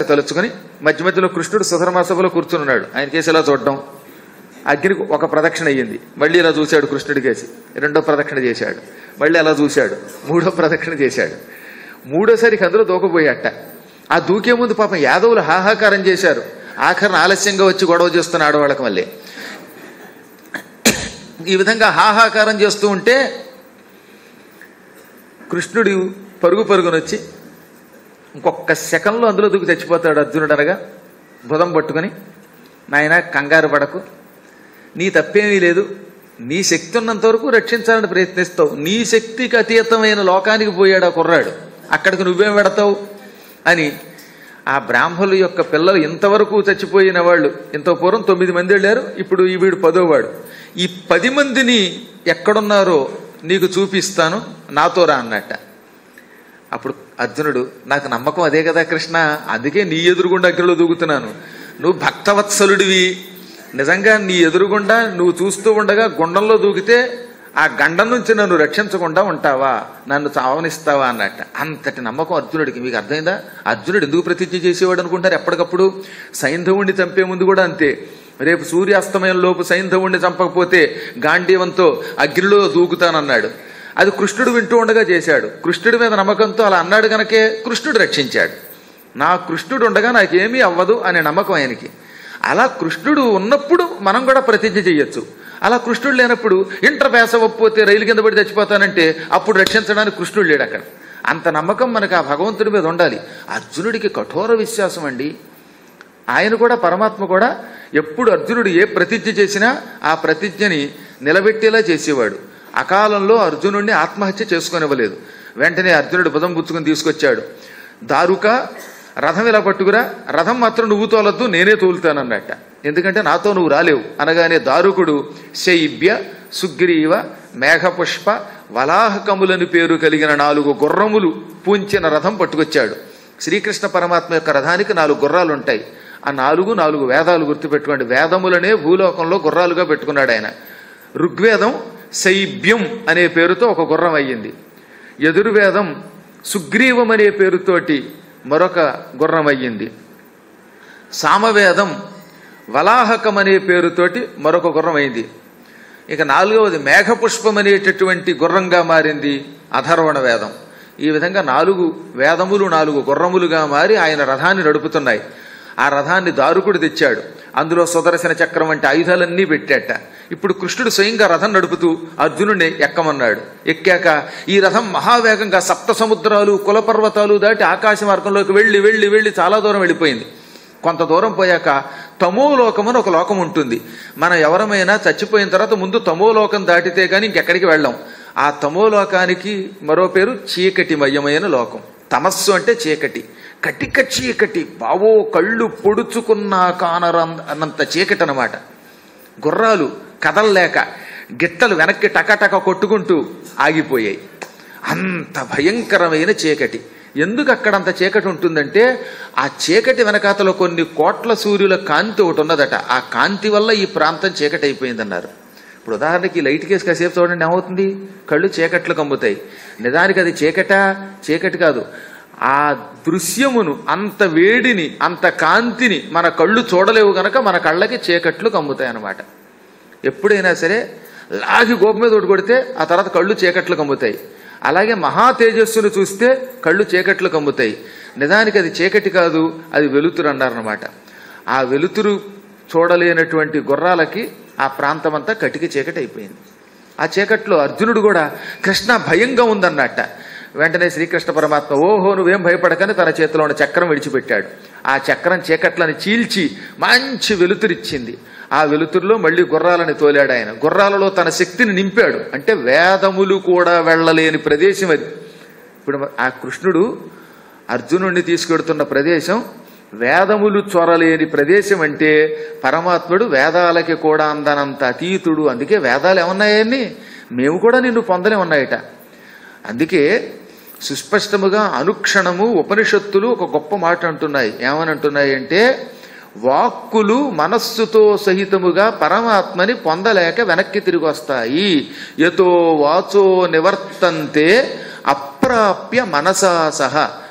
తలుచుకుని మధ్య మధ్యలో కృష్ణుడు సుధర్మ సభలో కూర్చున్నాడు ఆయన కేసు ఇలా చూడడం అగ్నికి ఒక ప్రదక్షిణ అయ్యింది మళ్ళీ ఇలా చూశాడు కృష్ణుడి కేసి రెండో ప్రదక్షిణ చేశాడు మళ్ళీ అలా చూశాడు మూడో ప్రదక్షిణ చేశాడు మూడోసారికి అందులో దూకపోయాట ఆ దూకే ముందు పాపం యాదవులు హాహాకారం చేశారు ఆఖరణ ఆలస్యంగా వచ్చి గొడవ చేస్తున్న ఆడవాళ్ళకి మళ్ళీ ఈ విధంగా హాహాకారం చేస్తూ ఉంటే కృష్ణుడు పరుగు పరుగునొచ్చి ఇంకొక సెకండ్లో అందులో దూకి చచ్చిపోతాడు అర్జునుడు అనగా బుధం పట్టుకొని నాయన కంగారు పడకు నీ తప్పేమీ లేదు నీ శక్తి ఉన్నంత వరకు రక్షించాలని ప్రయత్నిస్తావు నీ శక్తికి అతీతమైన లోకానికి పోయాడు ఆ కుర్రాడు అక్కడికి నువ్వేం పెడతావు అని ఆ బ్రాహ్మణుల యొక్క పిల్లలు ఇంతవరకు చచ్చిపోయిన వాళ్ళు ఇంత పూర్వం తొమ్మిది మంది వెళ్ళారు ఇప్పుడు ఈ వీడు పదోవాడు ఈ పది మందిని ఎక్కడున్నారో నీకు చూపిస్తాను నాతో రా అన్నట్ట అప్పుడు అర్జునుడు నాకు నమ్మకం అదే కదా కృష్ణ అందుకే నీ ఎదురుగుండా అగ్నిలో దూకుతున్నాను నువ్వు భక్తవత్సలుడివి నిజంగా నీ ఎదురుగుండా నువ్వు చూస్తూ ఉండగా గుండంలో దూకితే ఆ గండం నుంచి నన్ను రక్షించకుండా ఉంటావా నన్ను చావనిస్తావా అన్నట్ట అంతటి నమ్మకం అర్జునుడికి మీకు అర్థమైందా అర్జునుడు ఎందుకు ప్రతిజ్ఞ చేసేవాడు అనుకుంటారు ఎప్పటికప్పుడు సైంధవుణ్ణి చంపే ముందు కూడా అంతే రేపు సూర్యాస్తమయం లోపు సైంధవుణ్ణి చంపకపోతే గాంధీవంతో అగ్నిలో దూకుతానన్నాడు అది కృష్ణుడు వింటూ ఉండగా చేశాడు కృష్ణుడి మీద నమ్మకంతో అలా అన్నాడు గనకే కృష్ణుడు రక్షించాడు నా కృష్ణుడు ఉండగా నాకేమీ అవ్వదు అనే నమ్మకం ఆయనకి అలా కృష్ణుడు ఉన్నప్పుడు మనం కూడా ప్రతిజ్ఞ చేయొచ్చు అలా కృష్ణుడు లేనప్పుడు ఇంటర్ పేస ఒప్పోతే రైలు కింద పడి చచ్చిపోతానంటే అప్పుడు రక్షించడానికి కృష్ణుడు లేడు అక్కడ అంత నమ్మకం మనకు ఆ భగవంతుడి మీద ఉండాలి అర్జునుడికి కఠోర విశ్వాసం అండి ఆయన కూడా పరమాత్మ కూడా ఎప్పుడు అర్జునుడు ఏ ప్రతిజ్ఞ చేసినా ఆ ప్రతిజ్ఞని నిలబెట్టేలా చేసేవాడు అకాలంలో అర్జునుడిని ఆత్మహత్య చేసుకొనివ్వలేదు వెంటనే అర్జునుడు బుధం పుచ్చుకుని తీసుకొచ్చాడు దారుక రథం ఇలా పట్టుకురా రథం మాత్రం నువ్వు తోలద్దు నేనే తోలుతానన్నట్ట ఎందుకంటే నాతో నువ్వు రాలేవు అనగానే దారుకుడు శైబ్య సుగ్రీవ మేఘపుష్ప వలాహకములని పేరు కలిగిన నాలుగు గుర్రములు పూంచిన రథం పట్టుకొచ్చాడు శ్రీకృష్ణ పరమాత్మ యొక్క రథానికి నాలుగు గుర్రాలు ఉంటాయి ఆ నాలుగు నాలుగు వేదాలు గుర్తుపెట్టుకోండి వేదములనే భూలోకంలో గుర్రాలుగా పెట్టుకున్నాడు ఆయన ఋగ్వేదం శైబ్యం అనే పేరుతో ఒక గుర్రం అయ్యింది ఎదుర్వేదం సుగ్రీవం అనే పేరుతోటి మరొక గుర్రం అయ్యింది సామవేదం వలాహకం అనే పేరుతోటి మరొక గుర్రం అయింది ఇక నాలుగవది మేఘపుష్పం అనేటటువంటి గుర్రంగా మారింది అధర్వణ వేదం ఈ విధంగా నాలుగు వేదములు నాలుగు గుర్రములుగా మారి ఆయన రథాన్ని నడుపుతున్నాయి ఆ రథాన్ని దారుకుడు తెచ్చాడు అందులో సుదర్శన చక్రం వంటి ఆయుధాలన్నీ పెట్టాట ఇప్పుడు కృష్ణుడు స్వయంగా రథం నడుపుతూ అర్జునుడిని ఎక్కమన్నాడు ఎక్కాక ఈ రథం మహావేగంగా సప్త సముద్రాలు కులపర్వతాలు దాటి ఆకాశ మార్గంలోకి వెళ్ళి వెళ్ళి వెళ్ళి చాలా దూరం వెళ్ళిపోయింది కొంత దూరం పోయాక తమోలోకం అని ఒక లోకం ఉంటుంది మనం ఎవరమైనా చచ్చిపోయిన తర్వాత ముందు తమోలోకం దాటితే కానీ ఇంకెక్కడికి వెళ్ళాం ఆ తమోలోకానికి మరో పేరు చీకటిమయమైన లోకం తమస్సు అంటే చీకటి కటిక చీకటి బావో కళ్ళు పొడుచుకున్నా కానరంత చీకటి అనమాట గుర్రాలు కదల్లేక గిట్టలు వెనక్కి టకటక కొట్టుకుంటూ ఆగిపోయాయి అంత భయంకరమైన చీకటి ఎందుకు అక్కడ అంత చీకటి ఉంటుందంటే ఆ చీకటి వెనకాతలో కొన్ని కోట్ల సూర్యుల కాంతి ఒకటి ఉన్నదట ఆ కాంతి వల్ల ఈ ప్రాంతం చీకటి అయిపోయిందన్నారు ఇప్పుడు ఉదాహరణకి ఈ లైట్ కేసు కాసేపు చూడండి ఏమవుతుంది కళ్ళు చీకట్లు కమ్ముతాయి నిజానికి అది చీకట చీకటి కాదు ఆ దృశ్యమును అంత వేడిని అంత కాంతిని మన కళ్ళు చూడలేవు గనక మన కళ్ళకి చీకట్లు కమ్ముతాయి అన్నమాట ఎప్పుడైనా సరే లాగి గోపు మీద ఒకటి కొడితే ఆ తర్వాత కళ్ళు చీకట్లు కమ్ముతాయి అలాగే మహా తేజస్సును చూస్తే కళ్ళు చీకట్లు కమ్ముతాయి నిజానికి అది చీకటి కాదు అది వెలుతురు అన్నారనమాట ఆ వెలుతురు చూడలేనటువంటి గుర్రాలకి ఆ ప్రాంతం అంతా కటికి చీకటి అయిపోయింది ఆ చీకట్లో అర్జునుడు కూడా కృష్ణ భయంగా ఉందన్నట్ట వెంటనే శ్రీకృష్ణ పరమాత్మ ఓహో నువ్వేం భయపడకని తన చేతిలో ఉన్న చక్రం విడిచిపెట్టాడు ఆ చక్రం చీకట్లని చీల్చి మంచి వెలుతురిచ్చింది ఆ వెలుతురులో మళ్ళీ గుర్రాలని తోలాడు ఆయన గుర్రాలలో తన శక్తిని నింపాడు అంటే వేదములు కూడా వెళ్ళలేని ప్రదేశం అది ఇప్పుడు ఆ కృష్ణుడు అర్జునుడిని తీసుకెడుతున్న ప్రదేశం వేదములు చొరలేని ప్రదేశం అంటే పరమాత్ముడు వేదాలకి కూడా అందనంత అతీతుడు అందుకే వేదాలు ఏమన్నాయని మేము కూడా నిన్ను పొందలేమన్నాయట అందుకే సుస్పష్టముగా అనుక్షణము ఉపనిషత్తులు ఒక గొప్ప మాట అంటున్నాయి ఏమని అంటున్నాయి అంటే వాక్కులు మనస్సుతో సహితముగా పరమాత్మని పొందలేక వెనక్కి తిరిగి వస్తాయి ఎతో వాచో నివర్తంతే అప్రాప్య మనసా సహ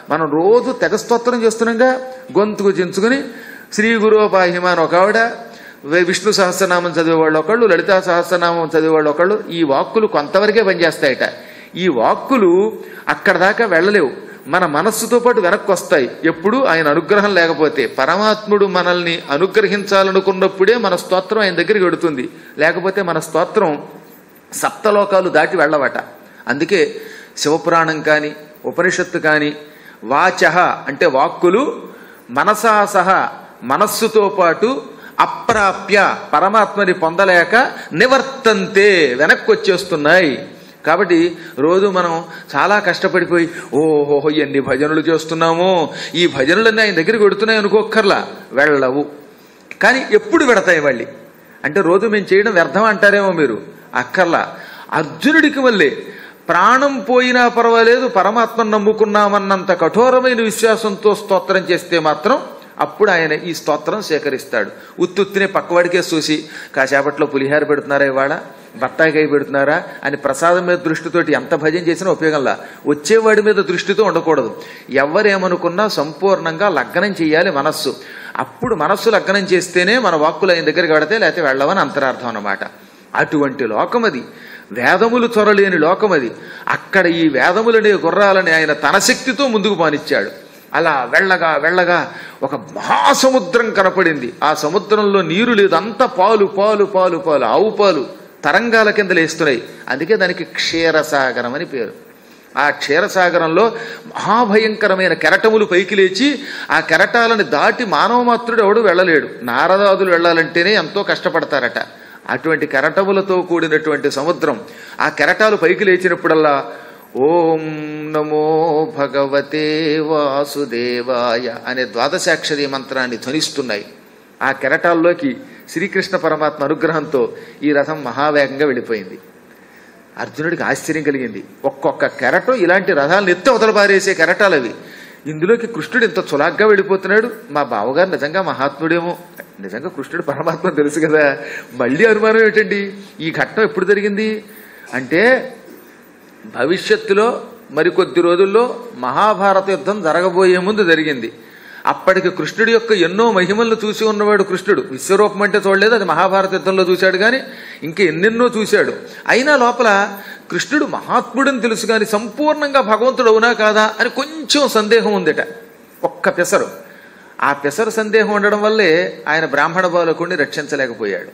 మనం రోజు తెగ స్తోత్రం చేస్తున్నాగా గొంతుకు చించుకుని శ్రీ గురోపాహిమ అని ఒక ఆవిడ వే- విష్ణు సహస్రనామం చదివేవాళ్ళు ఒకళ్ళు లలితా సహస్రనామం చదివేవాళ్ళు ఒకళ్ళు ఈ వాక్కులు కొంతవరకే పనిచేస్తాయట ఈ వాక్కులు అక్కడ దాకా వెళ్ళలేవు మన మనస్సుతో పాటు వెనక్కి వస్తాయి ఎప్పుడు ఆయన అనుగ్రహం లేకపోతే పరమాత్ముడు మనల్ని అనుగ్రహించాలనుకున్నప్పుడే మన స్తోత్రం ఆయన దగ్గరికి వెడుతుంది లేకపోతే మన స్తోత్రం సప్తలోకాలు దాటి వెళ్ళవట అందుకే శివపురాణం కాని ఉపనిషత్తు కాని వాచ అంటే వాక్కులు మనసా సహా మనస్సుతో పాటు అప్రాప్య పరమాత్మని పొందలేక నివర్తంతే వెనక్కి వచ్చేస్తున్నాయి కాబట్టి రోజు మనం చాలా కష్టపడిపోయి ఓహో ఎన్ని భజనలు చేస్తున్నామో ఈ భజనలన్నీ ఆయన దగ్గరికి వెడుతున్నాయి అనుకోక్కర్లా వెళ్ళవు కానీ ఎప్పుడు పెడతాయి మళ్ళీ అంటే రోజు మేము చేయడం వ్యర్థం అంటారేమో మీరు అక్కర్లా అర్జునుడికి వల్లే ప్రాణం పోయినా పర్వాలేదు పరమాత్మను నమ్ముకున్నామన్నంత కఠోరమైన విశ్వాసంతో స్తోత్రం చేస్తే మాత్రం అప్పుడు ఆయన ఈ స్తోత్రం సేకరిస్తాడు ఉత్తుత్తినే పక్కవాడికే చూసి కాసేపట్లో పులిహార పెడుతున్నారా ఇవాళ బత్తాయికాయ పెడుతున్నారా అని ప్రసాదం మీద దృష్టితోటి ఎంత భజన చేసినా ఉపయోగంలా వచ్చేవాడి మీద దృష్టితో ఉండకూడదు ఎవరేమనుకున్నా సంపూర్ణంగా లగ్నం చేయాలి మనస్సు అప్పుడు మనస్సు లగ్నం చేస్తేనే మన వాక్కులు ఆయన దగ్గరికి వెళతే లేకపోతే వెళ్ళవని అంతరార్థం అన్నమాట అటువంటి లోకం అది వేదములు చొరలేని లోకం అది అక్కడ ఈ వేదములనే గుర్రాలని ఆయన తన శక్తితో ముందుకు పానిచ్చాడు అలా వెళ్ళగా వెళ్ళగా ఒక మహాసముద్రం కనపడింది ఆ సముద్రంలో నీరు లేదు అంత పాలు పాలు పాలు పాలు ఆవు పాలు తరంగాల కింద లేస్తున్నాయి అందుకే దానికి క్షీరసాగరం అని పేరు ఆ క్షీరసాగరంలో మహాభయంకరమైన కెరటములు పైకి లేచి ఆ కెరటాలను దాటి మానవ మాత్రుడు ఎవడు వెళ్ళలేడు నారదాదులు వెళ్ళాలంటేనే ఎంతో కష్టపడతారట అటువంటి కెరటములతో కూడినటువంటి సముద్రం ఆ కెరటాలు పైకి లేచినప్పుడల్లా ఓం నమో భగవతే వాసుదేవాయ అనే ద్వాదశాక్షరి మంత్రాన్ని ధ్వనిస్తున్నాయి ఆ కెరటాల్లోకి శ్రీకృష్ణ పరమాత్మ అనుగ్రహంతో ఈ రథం మహావేగంగా వెళ్ళిపోయింది అర్జునుడికి ఆశ్చర్యం కలిగింది ఒక్కొక్క కెరటం ఇలాంటి రథాలను ఎత్తి అవతల పారేసే కెరటాలు అవి ఇందులోకి కృష్ణుడు ఇంత చులాగ్గా వెళ్ళిపోతున్నాడు మా బావగారు నిజంగా మహాత్ముడేమో నిజంగా కృష్ణుడు పరమాత్మ తెలుసు కదా మళ్ళీ అనుమానం ఏమిటండి ఈ ఘట్టం ఎప్పుడు జరిగింది అంటే భవిష్యత్తులో మరికొద్ది రోజుల్లో మహాభారత యుద్ధం జరగబోయే ముందు జరిగింది అప్పటికి కృష్ణుడి యొక్క ఎన్నో మహిమలను చూసి ఉన్నవాడు కృష్ణుడు విశ్వరూపం అంటే చూడలేదు అది మహాభారత యుద్ధంలో చూశాడు కానీ ఇంకా ఎన్నెన్నో చూశాడు అయినా లోపల కృష్ణుడు మహాత్ముడని తెలుసు కానీ సంపూర్ణంగా భగవంతుడు అవునా కాదా అని కొంచెం సందేహం ఉందిట ఒక్క పెసరు ఆ పెసరు సందేహం ఉండడం వల్లే ఆయన బ్రాహ్మణ బాలకుడిని రక్షించలేకపోయాడు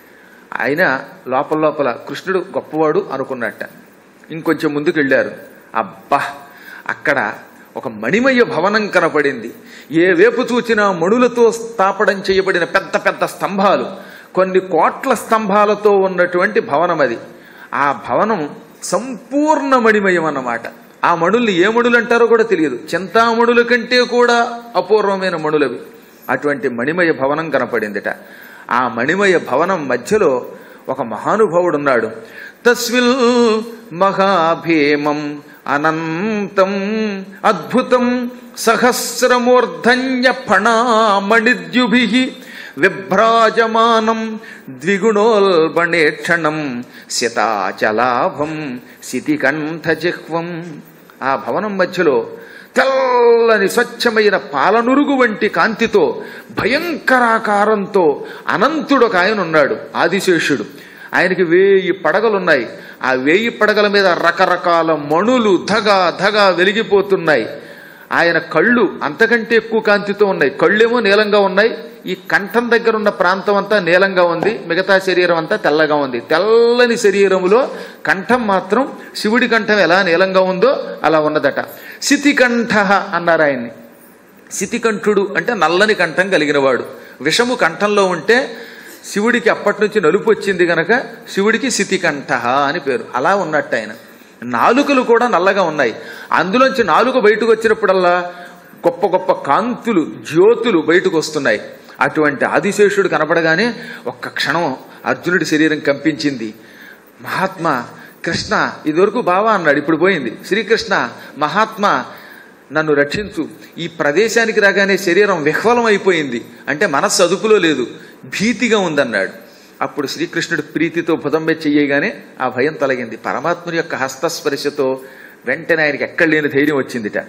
ఆయన లోపల లోపల కృష్ణుడు గొప్పవాడు అనుకున్నట్ట ఇంకొంచెం ముందుకు వెళ్ళారు అబ్బా అక్కడ ఒక మణిమయ భవనం కనపడింది ఏ వేపు చూచినా మణులతో స్థాపడం చేయబడిన పెద్ద పెద్ద స్తంభాలు కొన్ని కోట్ల స్తంభాలతో ఉన్నటువంటి భవనం అది ఆ భవనం సంపూర్ణ మణిమయం అన్నమాట ఆ మణుల్ని ఏ మణులు అంటారో కూడా తెలియదు చింతామణుల కంటే కూడా అపూర్వమైన మణులవి అటువంటి మణిమయ భవనం కనపడిందిట ఆ మణిమయ భవనం మధ్యలో ఒక మహానుభావుడు ఉన్నాడు తస్విల్ మహాభీమం అనంతం అద్భుతం సహస్రమూర్ధన్య ఫణామణిద్యుభి విభ్రాజమానం ద్విగుణోల్బణేక్షణం శతాచలాభం శితికంఠజిహ్వం ఆ భవనం మధ్యలో తెల్లని స్వచ్ఛమైన పాలనురుగు వంటి కాంతితో భయంకరాకారంతో అనంతుడు ఒక ఆయన ఉన్నాడు ఆదిశేషుడు ఆయనకి వేయి పడగలున్నాయి ఆ వేయి పడగల మీద రకరకాల మణులు ధగ ధగ వెలిగిపోతున్నాయి ఆయన కళ్ళు అంతకంటే ఎక్కువ కాంతితో ఉన్నాయి కళ్ళేమో నీలంగా ఉన్నాయి ఈ కంఠం దగ్గర ఉన్న ప్రాంతం అంతా నీలంగా ఉంది మిగతా శరీరం అంతా తెల్లగా ఉంది తెల్లని శరీరములో కంఠం మాత్రం శివుడి కంఠం ఎలా నీలంగా ఉందో అలా ఉన్నదట శితికంఠ అన్నారు ఆయన్ని శితికంఠుడు అంటే నల్లని కంఠం కలిగినవాడు విషము కంఠంలో ఉంటే శివుడికి అప్పటి నుంచి నలుపు వచ్చింది గనక శివుడికి శితికంఠ అని పేరు అలా ఉన్నట్టు ఆయన నాలుకలు కూడా నల్లగా ఉన్నాయి అందులోంచి నాలుక బయటకు వచ్చినప్పుడల్లా గొప్ప గొప్ప కాంతులు జ్యోతులు బయటకు వస్తున్నాయి అటువంటి ఆదిశేషుడు కనపడగానే ఒక్క క్షణం అర్జునుడి శరీరం కంపించింది మహాత్మా కృష్ణ ఇదివరకు బావా అన్నాడు ఇప్పుడు పోయింది శ్రీకృష్ణ మహాత్మా నన్ను రక్షించు ఈ ప్రదేశానికి రాగానే శరీరం విహ్వలం అయిపోయింది అంటే మనస్సు అదుపులో లేదు భీతిగా ఉందన్నాడు అప్పుడు శ్రీకృష్ణుడు ప్రీతితో భుజం మీద చెయ్యగానే ఆ భయం తొలగింది పరమాత్ముని యొక్క హస్తస్పర్శతో వెంటనే ఆయనకి ఎక్కడ లేని ధైర్యం వచ్చిందిట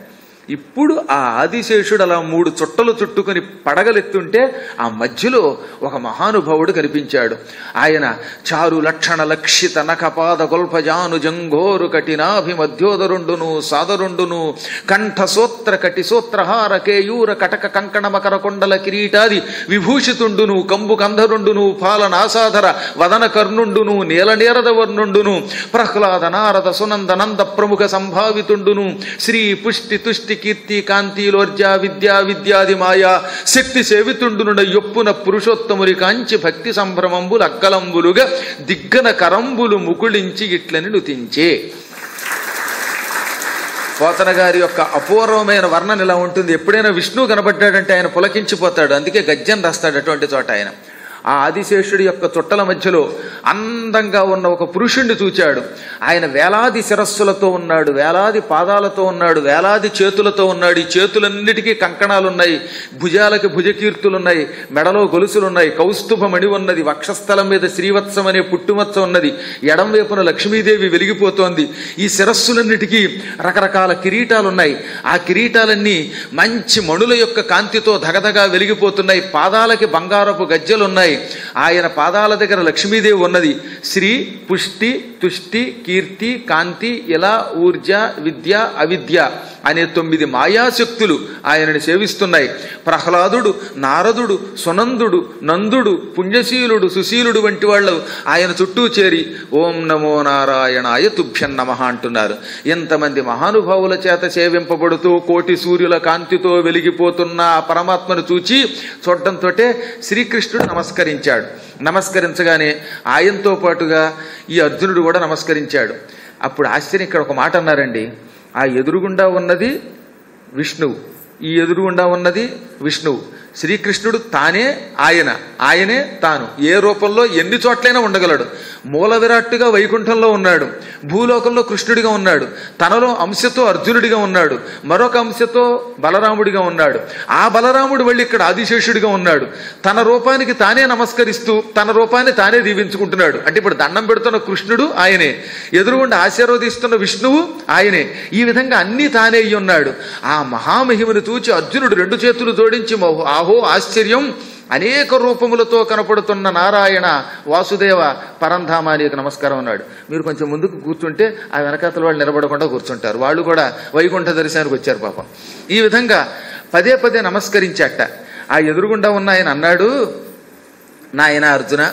ఇప్పుడు ఆ ఆదిశేషుడు అలా మూడు చుట్టలు చుట్టుకుని పడగలెత్తుంటే ఆ మధ్యలో ఒక మహానుభావుడు కనిపించాడు ఆయన చారు లక్షణ లక్షిత నఖపాద గొల్పజాను జంఘోరు కఠినాభి మధ్యోదరుండును సాదరుండును కంఠ సూత్ర కటి సూత్రహార కేయూర కటక కంకణ మకర కొండల కిరీటాది విభూషితుండును కంబు కంధరుండును పాలనాసాధర వదన కర్ణుండును నీలనేరద వర్ణుండును ప్రహ్లాద నారద సునంద నంద ప్రముఖ సంభావితుండును శ్రీ పుష్టి తుష్టి కీర్తి కాంతిలోర్జ విద్యా విద్యాది మాయా శక్తి సేవితుండునుడ యొప్పున పురుషోత్తముని కాంచి భక్తి సంభ్రమంబులు అక్కలంబులుగా దిగ్గన కరంబులు ముకుళించి ఇట్లని నుతించే పోతన గారి యొక్క అపూర్వమైన వర్ణన ఇలా ఉంటుంది ఎప్పుడైనా విష్ణువు కనబడ్డాడంటే ఆయన పులకించిపోతాడు అందుకే గద్యం రాస్తాడు అటువంటి చోట ఆయన ఆ ఆదిశేషుడి యొక్క చుట్టల మధ్యలో అందంగా ఉన్న ఒక పురుషుణ్ణి చూచాడు ఆయన వేలాది శిరస్సులతో ఉన్నాడు వేలాది పాదాలతో ఉన్నాడు వేలాది చేతులతో ఉన్నాడు ఈ చేతులన్నిటికీ కంకణాలు ఉన్నాయి భుజాలకి భుజకీర్తులు ఉన్నాయి మెడలో గొలుసులు ఉన్నాయి కౌస్తుభ మణి ఉన్నది వక్షస్థలం మీద శ్రీవత్సం అనే పుట్టుమచ్చ ఉన్నది ఎడం వైపున లక్ష్మీదేవి వెలిగిపోతోంది ఈ శిరస్సులన్నిటికీ రకరకాల కిరీటాలు ఉన్నాయి ఆ కిరీటాలన్నీ మంచి మణుల యొక్క కాంతితో ధగధగా వెలిగిపోతున్నాయి పాదాలకి బంగారపు గజ్జలున్నాయి ఆయన పాదాల దగ్గర లక్ష్మీదేవి ఉన్నది శ్రీ పుష్టి తుష్టి కీర్తి కాంతి ఇలా ఊర్జ విద్య అవిద్య అనే తొమ్మిది మాయాశక్తులు ఆయనని సేవిస్తున్నాయి ప్రహ్లాదుడు నారదుడు సునందుడు నందుడు పుణ్యశీలుడు సుశీలుడు వంటి వాళ్ళు ఆయన చుట్టూ చేరి ఓం నమో నారాయణాయ తుభ్యం నమ అంటున్నారు ఎంతమంది మహానుభావుల చేత సేవింపబడుతూ కోటి సూర్యుల కాంతితో వెలిగిపోతున్న ఆ పరమాత్మను చూచి చూడటంతో శ్రీకృష్ణుడు నమస్కరించాడు నమస్కరించగానే ఆయనతో పాటుగా ఈ అర్జునుడు కూడా నమస్కరించాడు అప్పుడు ఆశ్చర్యం ఇక్కడ ఒక మాట అన్నారండి ఆ ఎదురుగుండా ఉన్నది విష్ణువు ఈ ఎదురుగుండా ఉన్నది విష్ణువు శ్రీకృష్ణుడు తానే ఆయన ఆయనే తాను ఏ రూపంలో ఎన్ని చోట్లైనా ఉండగలడు మూల విరాట్టుగా వైకుంఠంలో ఉన్నాడు భూలోకంలో కృష్ణుడిగా ఉన్నాడు తనలో అంశతో అర్జునుడిగా ఉన్నాడు మరొక అంశతో బలరాముడిగా ఉన్నాడు ఆ బలరాముడు వెళ్ళి ఇక్కడ ఆదిశేషుడిగా ఉన్నాడు తన రూపానికి తానే నమస్కరిస్తూ తన రూపాన్ని తానే దీవించుకుంటున్నాడు అంటే ఇప్పుడు దండం పెడుతున్న కృష్ణుడు ఆయనే ఎదురుగుండా ఆశీర్వదిస్తున్న విష్ణువు ఆయనే ఈ విధంగా అన్నీ తానే అయి ఉన్నాడు ఆ మహామహిమను చూచి అర్జునుడు రెండు చేతులు జోడించి మహో- ఆహో ఆశ్చర్యం అనేక రూపములతో కనపడుతున్న నారాయణ వాసుదేవ పరంధామానికి నమస్కారం అన్నాడు మీరు కొంచెం ముందుకు కూర్చుంటే ఆ వెనకాతల వాళ్ళు నిలబడకుండా కూర్చుంటారు వాళ్ళు కూడా వైకుంఠ దర్శనానికి వచ్చారు పాపం ఈ విధంగా పదే పదే నమస్కరించట ఆ ఎదురుగుండా ఉన్న ఆయన అన్నాడు నాయన అర్జున